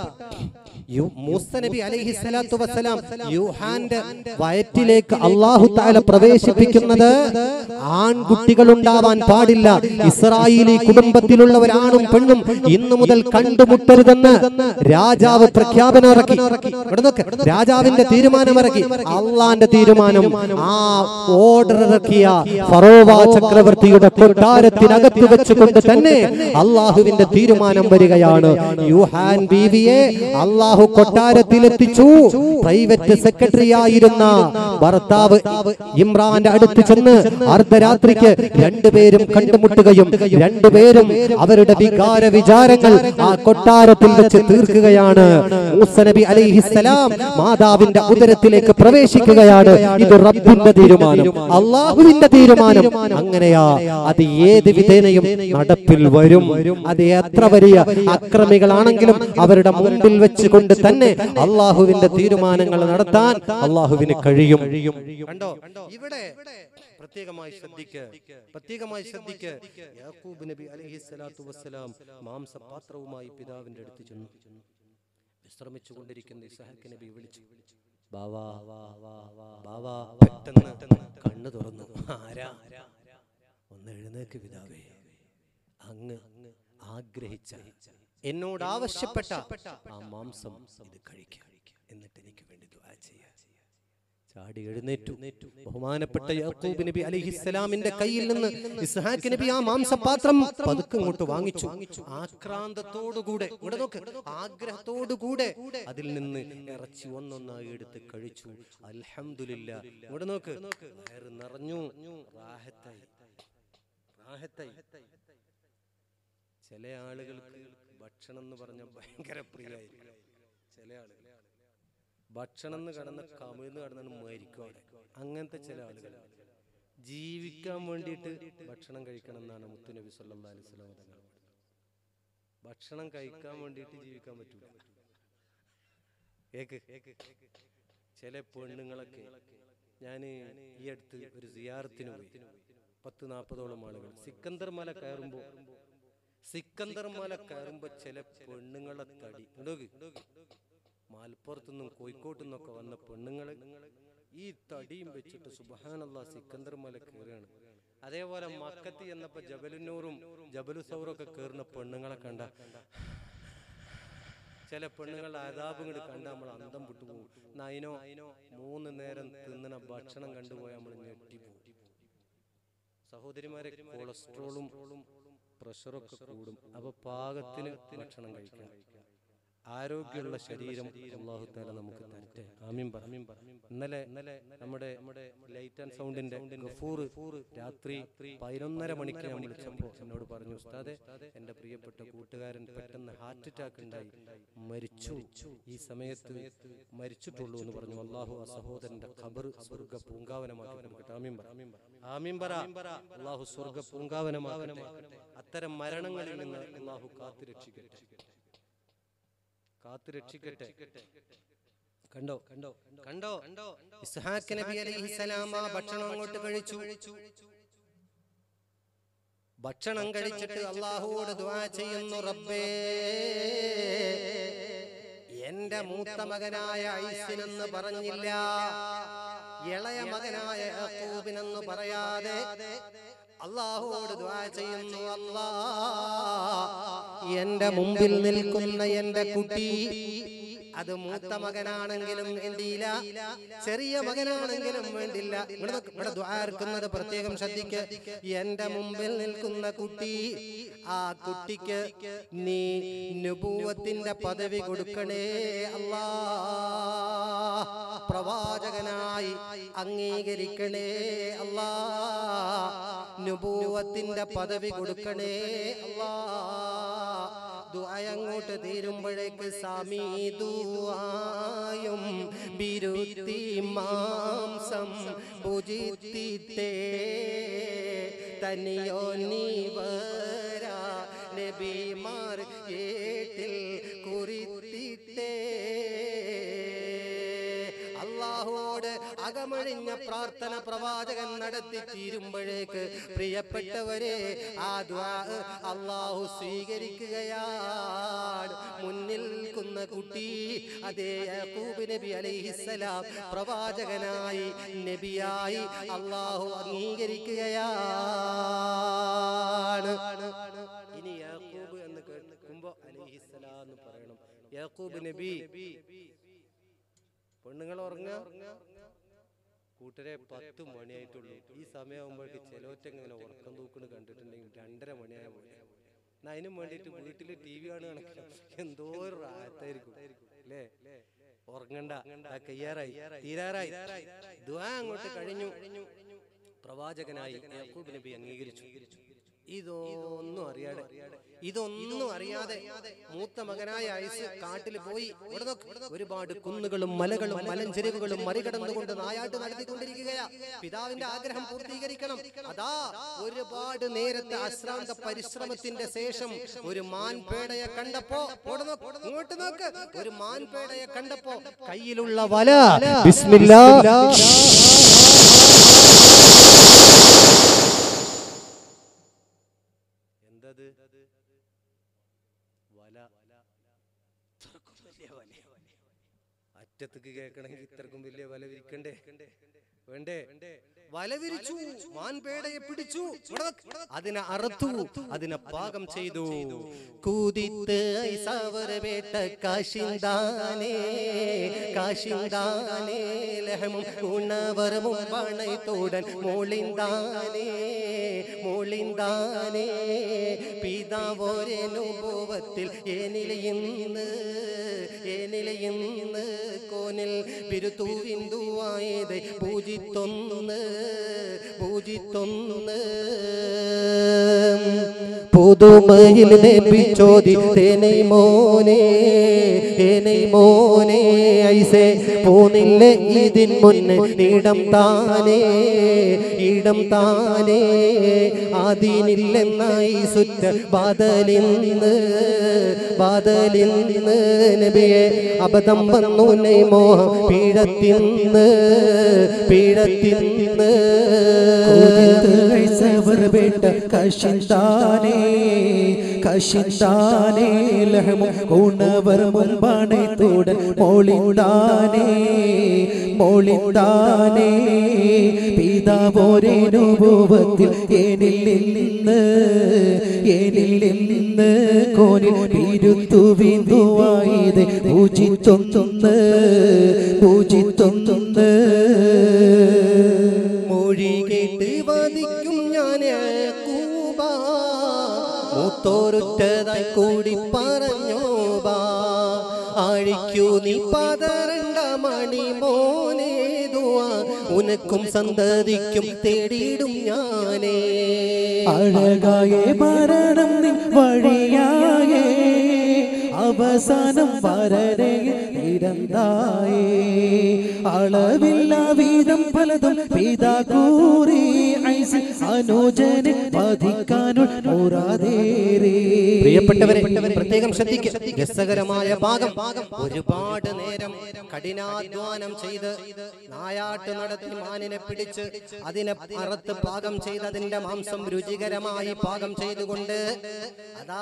യു- മൂസ നബി അലൈഹി സ്വലാത്തു വസ്സലാം യൂഹാന്റെ വയറ്റിലേക്ക് അള്ളാഹു താല പ്രവേശിപ്പിക്കുന്നത് ആൺകുട്ടികൾ ഉണ്ടാവാൻ പാടില്ല ഇസ്രായേലി കുടുംബത്തിലുള്ള ഒരാണും പെണ്ണും ഇന്നു മുതൽ കണ്ടുമുട്ടരുതെന്ന് രാജാവ് പ്രഖ്യാപനം ഇറക്കി ഇവിടെ നോക്ക് രാജാവിന്റെ തീരുമാനം ഇറക്കി അള്ളാന്റെ തീരുമാനം ആ ഓർഡർ ഇറക്കിയ ഫറോവ ചക്രവർത്തിയുടെ കൊട്ടാരത്തിനകത്ത് വെച്ചുകൊണ്ട് തന്നെ അള്ളാഹുവിന്റെ തീരുമാനം വരികയാണ് യുഹാൻ ബീവിയെ അള്ളാഹു കൊട്ടാരത്തിലെത്തിച്ചു പ്രൈവറ്റ് സെക്രട്ടറി ആയിരുന്ന ഭർത്താവ് ഇമ്രാന്റെ അടുത്ത് ചെന്ന് അർദ്ധരാത്രിക്ക് രണ്ടുപേരും കണ്ടുമുട്ടുകയും രണ്ടുപേരും അവരുടെ വികാര വിചാരങ്ങൾ ആ കൊട്ടാരത്തിൽ വെച്ച് തീർക്കുകയാണ് മൂസ നബി അലൈഹിസ്സലാം മാതാവിന്റെ ഉദരത്തിലേക്ക് പ്രവേശിക്കുകയാണ് ഇത് റബ്ബിന്റെ തീരുമാനം അള്ളാഹുവിന്റെ തീരുമാനം അങ്ങനെയാ അത് ഏത് വിധേനയും നടപ്പിൽ വരും അത് എത്ര വലിയ അക്രമികളാണെങ്കിലും അവരുടെ മുമ്പിൽ വെച്ചുകൊണ്ട് തന്നെ അള്ളാഹുവിന്റെ തീരുമാനങ്ങൾ നടത്താൻ അള്ളാഹുവിന് കഴിയും കണ്ടോ ഇവിടെ പ്രത്യേകമായി ശ്രദ്ധിക്ക് പ്രത്യേകമായി ശ്രദ്ധിക്ക് യാക്കൂബ് നബി അലൈഹി സ്വലാത്തു വസ്സലാം മാംസപാത്രവുമായി പിതാവിന്റെ അടുത്ത് ചെന്നു വിശ്രമിച്ചു കൊണ്ടിരിക്കുന്ന ഇസഹാക്ക് നബി വിളിച്ചു ബാവാ ബാവാ പെട്ടെന്ന് കണ്ണു തുറന്നു ആരാ ഒന്ന് എഴുന്നേക്ക് പിതാവേ അങ്ങ് ആഗ്രഹിച്ച എന്നോട് ആവശ്യപ്പെട്ട ആ മാംസം ഇത് കഴിക്കുക എന്നിട്ട് എനിക്ക് വേണ്ടി ദുആ ചെയ്യാ ചാടി എഴുന്നേറ്റു ബഹുമാനപ്പെട്ട യാക്കൂബ് നബി അലിഹിസ്സലാമിന്റെ കയ്യിൽ നിന്ന് ഇസ്ഹാക്ക് നബി ആ മാംസപാത്രം പതുക്കെ ഇങ്ങോട്ട് വാങ്ങിച്ചു ആക്രാന്തത്തോടുകൂടെ ഇവിടെ നോക്ക് ആഗ്രഹത്തോടുകൂടെ അതിൽ നിന്ന് ഇറച്ചി ഒന്നൊന്നായി എടുത്ത് കഴിച്ചു അൽഹംദുലില്ല ഇവിടെ നോക്ക് വയറ് നിറഞ്ഞു റാഹത്തായി റാഹത്തായി ചില ആളുകൾക്ക് ഭക്ഷണം എന്ന് പറഞ്ഞ ഭയങ്കര പ്രിയമായിരിക്കും ചില ആളുകൾ ഭക്ഷണം എന്ന് കടന്ന് കമിഴ്ന്ന് കടന്നു മരിക്കും അവിടെ അങ്ങനത്തെ ചില ആളുകൾ ജീവിക്കാൻ വേണ്ടിയിട്ട് ഭക്ഷണം കഴിക്കണം എന്നാണ് മുത്തുനബി സല്ലല്ലാഹു അലൈഹി വസല്ലം തങ്ങൾ ഭക്ഷണം കഴിക്കാൻ വേണ്ടിയിട്ട് ജീവിക്കാൻ പറ്റൂല ഏക്ക് ചില പെണ്ണുങ്ങളൊക്കെ ഞാൻ ഈ അടുത്ത് ഒരു സിയാറത്തിന് പോയി പത്ത് നാൽപ്പതോളം ആളുകൾ സിക്കന്ദർ മല കയറുമ്പോൾ സിക്കന്ദർ മല കയറുമ്പോൾ ചില പെണ്ണുങ്ങളെ തടി ഇണ്ടോക്ക് മലപ്പുറത്തുനിന്നും കോഴിക്കോട്ടു നിന്നൊക്കെ വന്ന പെണ്ണുങ്ങൾ ഈ തടിയും വെച്ചിട്ട് സുബഹാനല്ല സിക്കന്ദർ മല കയറുകയാണ് അതേപോലെ മക്കത്തി എന്നപ്പോ ജബലുന്നൂറും ജബലു സൗറൊക്കെ കയറുന്ന പെണ്ണുങ്ങളെ കണ്ട ചില പെണ്ണുങ്ങളുടെ അതാപ് ഇങ്ങോട്ട് കണ്ട് നമ്മൾ അന്തം വിട്ടുപോകും നൈനോ മൂന്ന് നേരം തിന്നണ ഭക്ഷണം കണ്ടുപോയാൽ നമ്മൾ ഞെട്ടിപ്പോകും സഹോദരിമാരെ കൊളസ്ട്രോളും പ്രഷറൊക്കെ കൂടും അപ്പൊ പാകത്തിന് ഭക്ഷണം കഴിക്കണം ആരോഗ്യമുള്ള ശരീരം അള്ളാഹു താല നമുക്ക് തരട്ടെ ആമീൻ പറ ഇന്നലെ ഇന്നലെ നമ്മുടെ നമ്മുടെ ലൈറ്റ് ആൻഡ് സൗണ്ടിന്റെ ഗഫൂർ രാത്രി പതിനൊന്നര മണിക്ക് ഞാൻ വിളിച്ചപ്പോൾ എന്നോട് പറഞ്ഞു ഉസ്താദെ എന്റെ പ്രിയപ്പെട്ട കൂട്ടുകാരൻ പെട്ടെന്ന് ഹാർട്ട് അറ്റാക്ക് ഉണ്ടായി മരിച്ചു ഈ സമയത്ത് മരിച്ചിട്ടുള്ളൂ എന്ന് പറഞ്ഞു അള്ളാഹു ആ സഹോദരന്റെ ഖബർ സ്വർഗ പൂങ്കാവനമാക്കി കൊടുക്കട്ടെ ആമീൻ പറ ആമീൻ പറ അള്ളാഹു സ്വർഗ പൂങ്കാവനമാക്കട്ടെ അത്തരം മരണങ്ങളിൽ നിന്ന് അള്ളാഹു കാത്തു രക്ഷിക്കട്ടെ കാത്തു രക്ഷിക്കട്ടെ കണ്ടോ കണ്ടോ കണ്ടോ കണ്ടോ ഇസ്ഹാഖ് നബി അലൈഹിസ്സലാം ആ ഭക്ഷണം അങ്ങോട്ട് കഴിച്ചു ഭക്ഷണം കഴിച്ചിട്ട് അള്ളാഹുവോട് ദുആ ചെയ്യുന്നു റബ്ബേ എന്റെ മൂത്ത മകനായ ഐസിനെന്ന് പറഞ്ഞില്ല ഇളയ മകനായ യാക്കൂബിനെന്ന് പറയാതെ അള്ളാഹുവോട് ദ്വാ ചെയ്യുന്നു അല്ലാ എന്റെ മുമ്പിൽ നിൽക്കുന്ന എന്റെ കുട്ടി അത് മൂത്ത മകനാണെങ്കിലും വേണ്ടിയില്ല ചെറിയ മകനാണെങ്കിലും വേണ്ടില്ല ഇവിടെ നോക്ക്, ഇവിടെ ദ്വാർക്കുന്നത് പ്രത്യേകം ശ്രദ്ധിക്ക് എന്റെ മുമ്പിൽ നിൽക്കുന്ന കുട്ടി ആ കുട്ടിക്ക് നീ നുപൂവത്തിന്റെ പദവി കൊടുക്കണേ അല്ലാ പ്രവാചകനായി അംഗീകരിക്കണേ അല്ലാ നുപൂവത്തിന്റെ പദവി കൊടുക്കണേ അല്ലാ ദുആയങ്ങോട്ട് തീരുമ്പോഴേക്ക് സമീതുവായും ബിരുത്തി മാംസം ഭുജിത്തിത്തേ തനിയോ നീ വരാ നബിമാർ ഏട്ടിൽ കുറിത്തിത്തേ അള്ളാഹുവോട് അകമഴിഞ്ഞ പ്രാർത്ഥന പ്രവാചകൻ നടത്തി തീരുമ്പോഴേക്ക് പ്രിയപ്പെട്ടവരെ ആ ദ്വാ അള്ളാഹു സ്വീകരിക്കുകയാണ് മുന്നിൽ നിൽക്കുന്ന കുട്ടി അതേ യാക്കൂബ് നബി അലൈഹിസ്സലാം പ്രവാചകനായി നബിയായി അള്ളാഹു അംഗീകരിക്കുകയാണ് ഇനി യാക്കൂബ് എന്ന് കേൾക്കുമ്പോ അലൈഹിസ്സലാം എന്ന് പറയണം യാക്കൂബ് നബി പെണ്ണുങ്ങൾ ഉറങ്ങുക കൂട്ടരെ പത്ത് മണിയായിട്ടുള്ളൂ ഈ സമയമാകുമ്പോഴേക്ക് ചിലവറ്റങ്ങനെ ഉറക്കം തൂക്കണ് കണ്ടിട്ടുണ്ടെങ്കിൽ രണ്ടര മണിയായ പോലെ എന്നാ അതിനും വേണ്ടിയിട്ട് വീട്ടിൽ ടി വി കാണുകയാണെങ്കിൽ എന്തോ ഒരു റാത്തായിരിക്കും അല്ലേ ഉറങ്ങണ്ട ദാ കയ്യാറായി തീരാറായി ദുആ അങ്ങോട്ട് കഴിഞ്ഞു പ്രവാചകനായി യാക്കൂബ് നബി അംഗീകരിച്ചു ഇതൊന്നും അറിയാതെ ഇതൊന്നും അറിയാതെ മൂത്ത മകനായ ഐസ് കാട്ടിൽ പോയി ഇവിടെ നോക്ക്. ഒരുപാട് കുന്നുകളും മലകളും മലഞ്ചെരിവുകളും മറികടന്നുകൊണ്ട് നായാട്ട് നടത്തിക്കൊണ്ടിരിക്കുകയാ പിതാവിന്റെ ആഗ്രഹം പൂർത്തീകരിക്കണം അതാ ഒരുപാട് നേരത്തെ അശ്രാന്ത പരിശ്രമത്തിന്റെ ശേഷം ഒരു മാൻപേടയെ കണ്ടപ്പോ ഇവിടെ നോക്ക്, ഇങ്ങോട്ട് നോക്ക് ഒരു മാൻപേടയെ കണ്ടപ്പോ കയ്യിലുള്ള വല ബിസ്മില്ലാ എന്തത് വല ഇത്രക്കും വലിയ വല അറ്റത്തേക്ക് കേൾക്കണമെങ്കിൽ ഇത്രക്കും വലിയ വല വിരിക്കണ്ടേ വേണ്ടേ വല വിരിച്ചു മാൻപേടയെ പിടിച്ചു ഇവിടെ നോക്ക്. അതിനെ അറുത്തു അതിനെ പാകം ചെയ്തു കൂതിത്ത് ഐസവർ വേട്ട കാശിന്താനേ കാശിന്താനേ ലഹമും ഉണവരമും പണയത്തോടൻ മോളിന്താനേ മോളിന്താനേ പിതാവോരനുഭവത്തിൽ ഏനിലയിന്ന് ഏനിലയിന്ന് കോനിൽ ബിരുത്തുവിന്ദുവായത് പൂജിത്തൊന്ന് പൂജിത്തൊന്ന് പുതുമയിൽ നബിച്ചോതി തേനൈ മോനെ ഏനൈ മോനെ ഐസേ പോന്നില്ല ഇതിൻ മുന്നേ ഇടം താനേ ഇടം താനേ ആദീനില്ലെന്നായി സുറ്റ ബാദലിന്ന് ബാദലിന്ന് നബിയെ അബദ്ധം വന്നു നൈ മോഹം പീഴത്തിന്ന് പീഴത്തിന്ന്
സവർ ബേട്ട കശിന്താനേ കശിന്താനേ ലഹമും ഉണവർ മുൻപാണേ തോട് മോളിന്താനേ മോളിന്താനേ പിതാവോരനുഭവത്തിൽ ഏനിൽ നിന്ന് ഏനിൽ നിന്ന് കോനിൽ ഇരുത്തു ബിന്ദുവായത് പൂജിത്തൊന്ന് പൂജിത്തൊന്ന്
മൊഴി കേട്ട് വധിക്കും ഞാൻ കൂബ മൂത്തോരുറ്റതായി കൂടി പറഞ്ഞോബാ ആഴിക്കൂ നീ പതരണ്ട മണി മോനേതുവാ ഉനക്കും സന്തതിക്കും തേടിയിടും ഞാനേ
അഴകായ മരണം നിൻ വഴിയായേ അവസാനം വരരയിൽ ഇരന്തായേ അളവില്ല വീതം പലതും പിതാ കൂറി ഐസ് അനുജനെ വധിക്കാനുള്ള മുറാതേരേ
പ്രിയപ്പെട്ടവരെ പ്രത്യേകം ശ്രദ്ധിക്കുക രസകരമായ ഭാഗം ഒരുപാട് നേരം കഠിനാധ്വാനം ചെയ്ത് നായാട്ട് നടത്തി മാനിനെ പിടിച്ച് അതിനെ അറുത്ത് പാകം ചെയ്ത് അതിന്റെ മാംസം രുചികരമായി പാകം ചെയ്തുകൊണ്ട് അതാ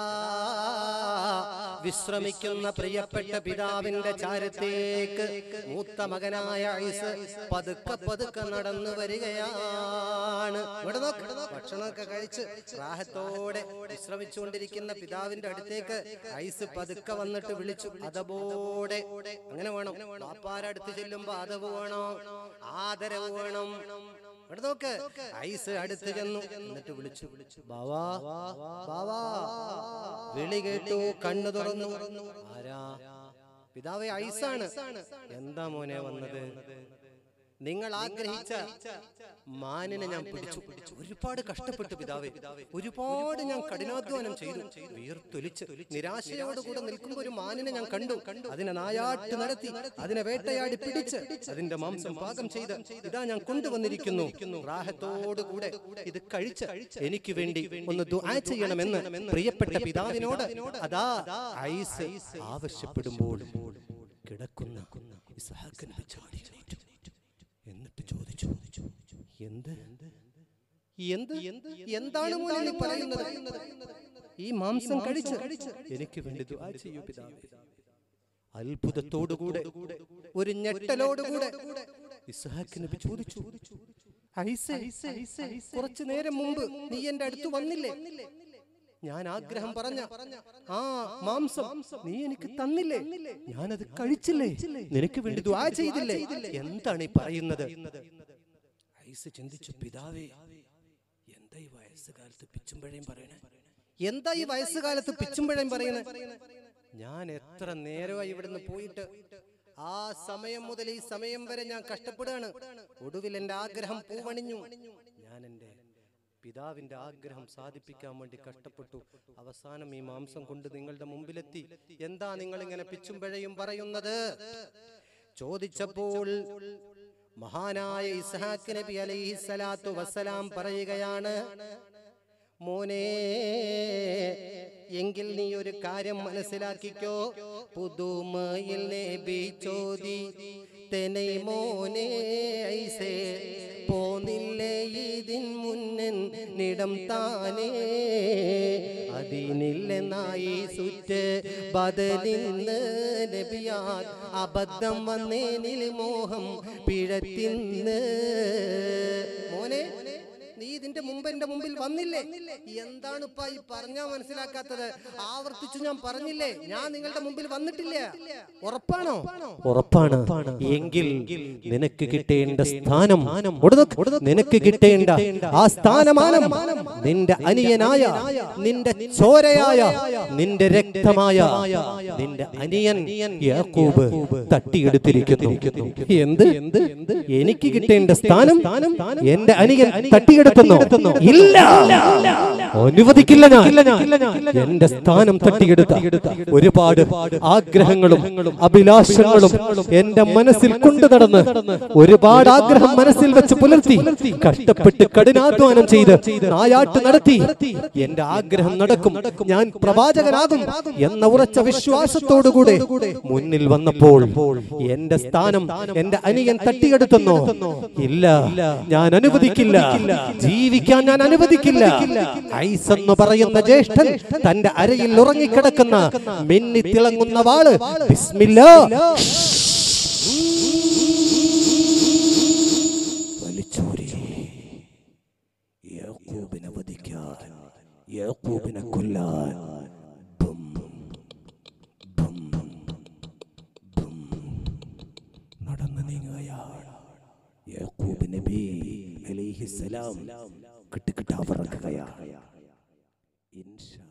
വിശ്രമിക്കുന്ന പ്രിയപ്പെട്ട പിതാവിന്റെ ചാരത്തേക്ക് മൂത്ത മകനായ ഐസ് പതുക്കെ പതുക്കെ നടന്നു വരികയാണ് ഇവിടെ നോക്ക് ഭക്ഷണമൊക്കെ കഴിച്ച് റാഹത്തോടെ വിശ്രമിച്ചുകൊണ്ടിരിക്കുന്ന പിതാവിന്റെ അടുത്തേക്ക് ഐസ് പതുക്കെ വന്നിട്ട് വിളിച്ചു അതബോടെ അങ്ങനെ വേണം പാപ്പാരെ അടുത്ത് ചെല്ലുമ്പോ അതവ് വേണോ ആദരവ് വേണം ഇവിടെ നോക്ക് ഐസ് അടുത്ത് ചെന്നു എന്നിട്ട് വിളിച്ചു ബാവാ ബാവാ വിളി കേട്ടു കണ്ണു തുറന്നു ആരാ പിതാവേ ഐസാണ് എന്താ മോനെ വന്നത് നിങ്ങൾ ആഗ്രഹിച്ച മാനിനെ ഞാൻ പിടിച്ചു ഒരുപാട് കഷ്ടപ്പെട്ടു പിതാവേ ഒരുപാട് ഞാൻ കഠിനാധ്വാനം ചെയ്തു വീർത്തൊലിച്ച് നിരാശയോടുകൂടെ നിൽക്കുമ്പോൾ ഒരു മാനിനെ ഞാൻ കണ്ടു അതിനെ നായാട്ട് നടത്തി അതിനെ വേട്ടയാടി പിടിച്ച് അതിന്റെ മാംസം പാകം ചെയ്ത് ഇതാ ഞാൻ കൊണ്ടുവന്നിരിക്കുന്നു റാഹത്തോടുകൂടെ ഇത് കഴിച്ച് എനിക്ക് വേണ്ടി ഒന്ന് ദുആ ചെയ്യണമെന്ന് പ്രിയപ്പെട്ട പിതാവിനോട് അതാ ഐസ് ആവശ്യപ്പെടുമ്പോൾ കിടക്കുന്ന ഇസ്ഹാഖ് നബി ചാടി എണീറ്റു. എന്നിട്ട് ചോദിച്ചു എന്ത് എന്ത് എന്ത് എന്താണ് മോനെ നീ പറയുന്നത് ഈ മാംസം കഴിച്ച് എനിക്ക് വേണ്ടി ദുആ ചെയ്യൂ പിതാവേ അത്ഭുതത്തോടുകൂടെ ഒരു ഞെട്ടലോടുകൂടെ ഇസ്ഹാഖ് നബി ചോദിച്ചു ഐസേ കുറച്ചു നേരം മുമ്പ് നീ എന്റെ അടുത്ത് വന്നില്ലേ ഞാൻ ആഗ്രഹം പറഞ്ഞ ആ മാംസം നീ എനിക്ക് തന്നില്ലേ ഞാനത് കഴിച്ചില്ലേ നിനക്ക് വേണ്ടി ദുആ ചെയ്തില്ലേ എന്താണ് ഈ പറയുന്നത് ഐസ് ചിന്തിച്ചു പിതാവേ എന്താ ഈ വയസ്സുകാലത്ത് പിച്ചുമ്പഴയും പറയണേ എന്താ ഈ വയസ്സുകാലത്ത് പിച്ചുമ്പഴയും പറയണേ ഞാൻ എത്ര നേരമായി ഇവിടുന്ന് പോയിട്ട് ആ സമയം മുതൽ ഈ സമയം വരെ ഞാൻ കഷ്ടപ്പെടുകയാണ് ഒടുവിൽ എന്റെ ആഗ്രഹം പൂവണിഞ്ഞു ഞാൻ എൻ്റെ പിതാവിന്റെ ആഗ്രഹം സാധിപ്പിക്കാൻ വേണ്ടി കഷ്ടപ്പെട്ടു അവസാനം ഈ മാംസം കൊണ്ട് നിങ്ങളുടെ മുമ്പിലെത്തി എന്താ നിങ്ങൾ ഇങ്ങനെ പിച്ചും പിഴയും പറയുന്നത് ചോദിച്ചപ്പോൾ മഹാനായ ഇസ്ഹാഖ് നബി അലൈഹി സ്വലാത്തു വസ്സലാം പറയുകയാണ് മോനെ എങ്കിൽ നീ ഒരു കാര്യം മനസ്സിലാക്കിക്കോ പുതുമയിൽ നബി ചോദി തെനൈ മോനെ ഐസേ പോന്നില്ലേ ഇതിൻ മുന്നൻ നിടം താനേ അതിനില്ലെന്നായി സുറ്റ് ബദലിന്ന് നബിയാൽ അബദ്ധം വന്നേനിൽ മോഹം പിഴത്തിന്ന് മോനെ നീ ഇതിന്റെ മുമ്പ് എന്റെ മുമ്പിൽ വന്നില്ലേ എന്താണ് ഇപ്പൊ ഈ പറഞ്ഞാ മനസ്സിലാക്കാത്തത് ആവർത്തിച്ചു ഞാൻ പറഞ്ഞില്ലേ ഞാൻ നിങ്ങളുടെ മുമ്പിൽ വന്നിട്ടില്ല ഉറപ്പാണോ ഉറപ്പാണ് എങ്കിൽ നിനക്ക് കിട്ടേണ്ട സ്ഥാനം നിനക്ക് കിട്ടേണ്ട ആ സ്ഥാനമാനം നിന്റെ അനിയനായ നിന്റെ ചോരയായ നിന്റെ രക്തമായ നിന്റെ അനിയൻ യാക്കൂബ് തട്ടിയെടുത്തിരിക്കുന്നു എന്ത് എന്ത് എനിക്ക് കിട്ടേണ്ട സ്ഥാനം എന്റെ അനിയൻ തട്ടിയെടുക്കുന്നു ഇല്ല അനുവദിക്കില്ല ഞാൻ എന്റെ സ്ഥാനം തട്ടിയെടുത്ത ഒരുപാട് ആഗ്രഹങ്ങളും അഭിലാഷങ്ങളും എന്റെ മനസ്സിൽ കൊണ്ടു നടന്ന് ഒരുപാട് ആഗ്രഹം മനസ്സിൽ വെച്ച് പുലർത്തി കഷ്ടപ്പെട്ട് കഠിനാധ്വാനം ചെയ്ത് നായാട്ട് നടത്തി എന്റെ ആഗ്രഹം നടക്കും ഞാൻ പ്രവാചകനാകും എന്ന ഉറച്ച വിശ്വാസത്തോടുകൂടെ മുന്നിൽ വന്നപ്പോൾ എന്റെ സ്ഥാനം എന്റെ അനിയൻ തട്ടിയെടുത്തെന്നോ ഇല്ല ഞാൻ അനുവദിക്കില്ല ജീവിക്കാൻ ഞാൻ അനുവദിക്കില്ല ഐസ് എന്ന് പറയുന്ന ജ്യേഷ്ഠൻ തന്റെ അരയിൽ ഉറങ്ങിക്കിടക്കുന്ന മിന്നി തിളങ്ങുന്ന വാള് ബിസ്മില്ലാ വലിച്ചൂരി യാക്കൂബിനെ വധിക്കാൻ യാക്കൂബിനെ കൊല്ലാൻ ബും, ബും, ബും. നടന്നു നീങ്ങുകയാണ് യാക്കൂബ് നബി അലൈഹിസ്സലാം കിട്ടുകിട്ടാ പറക്കുകയാണ് ഇൻഷാ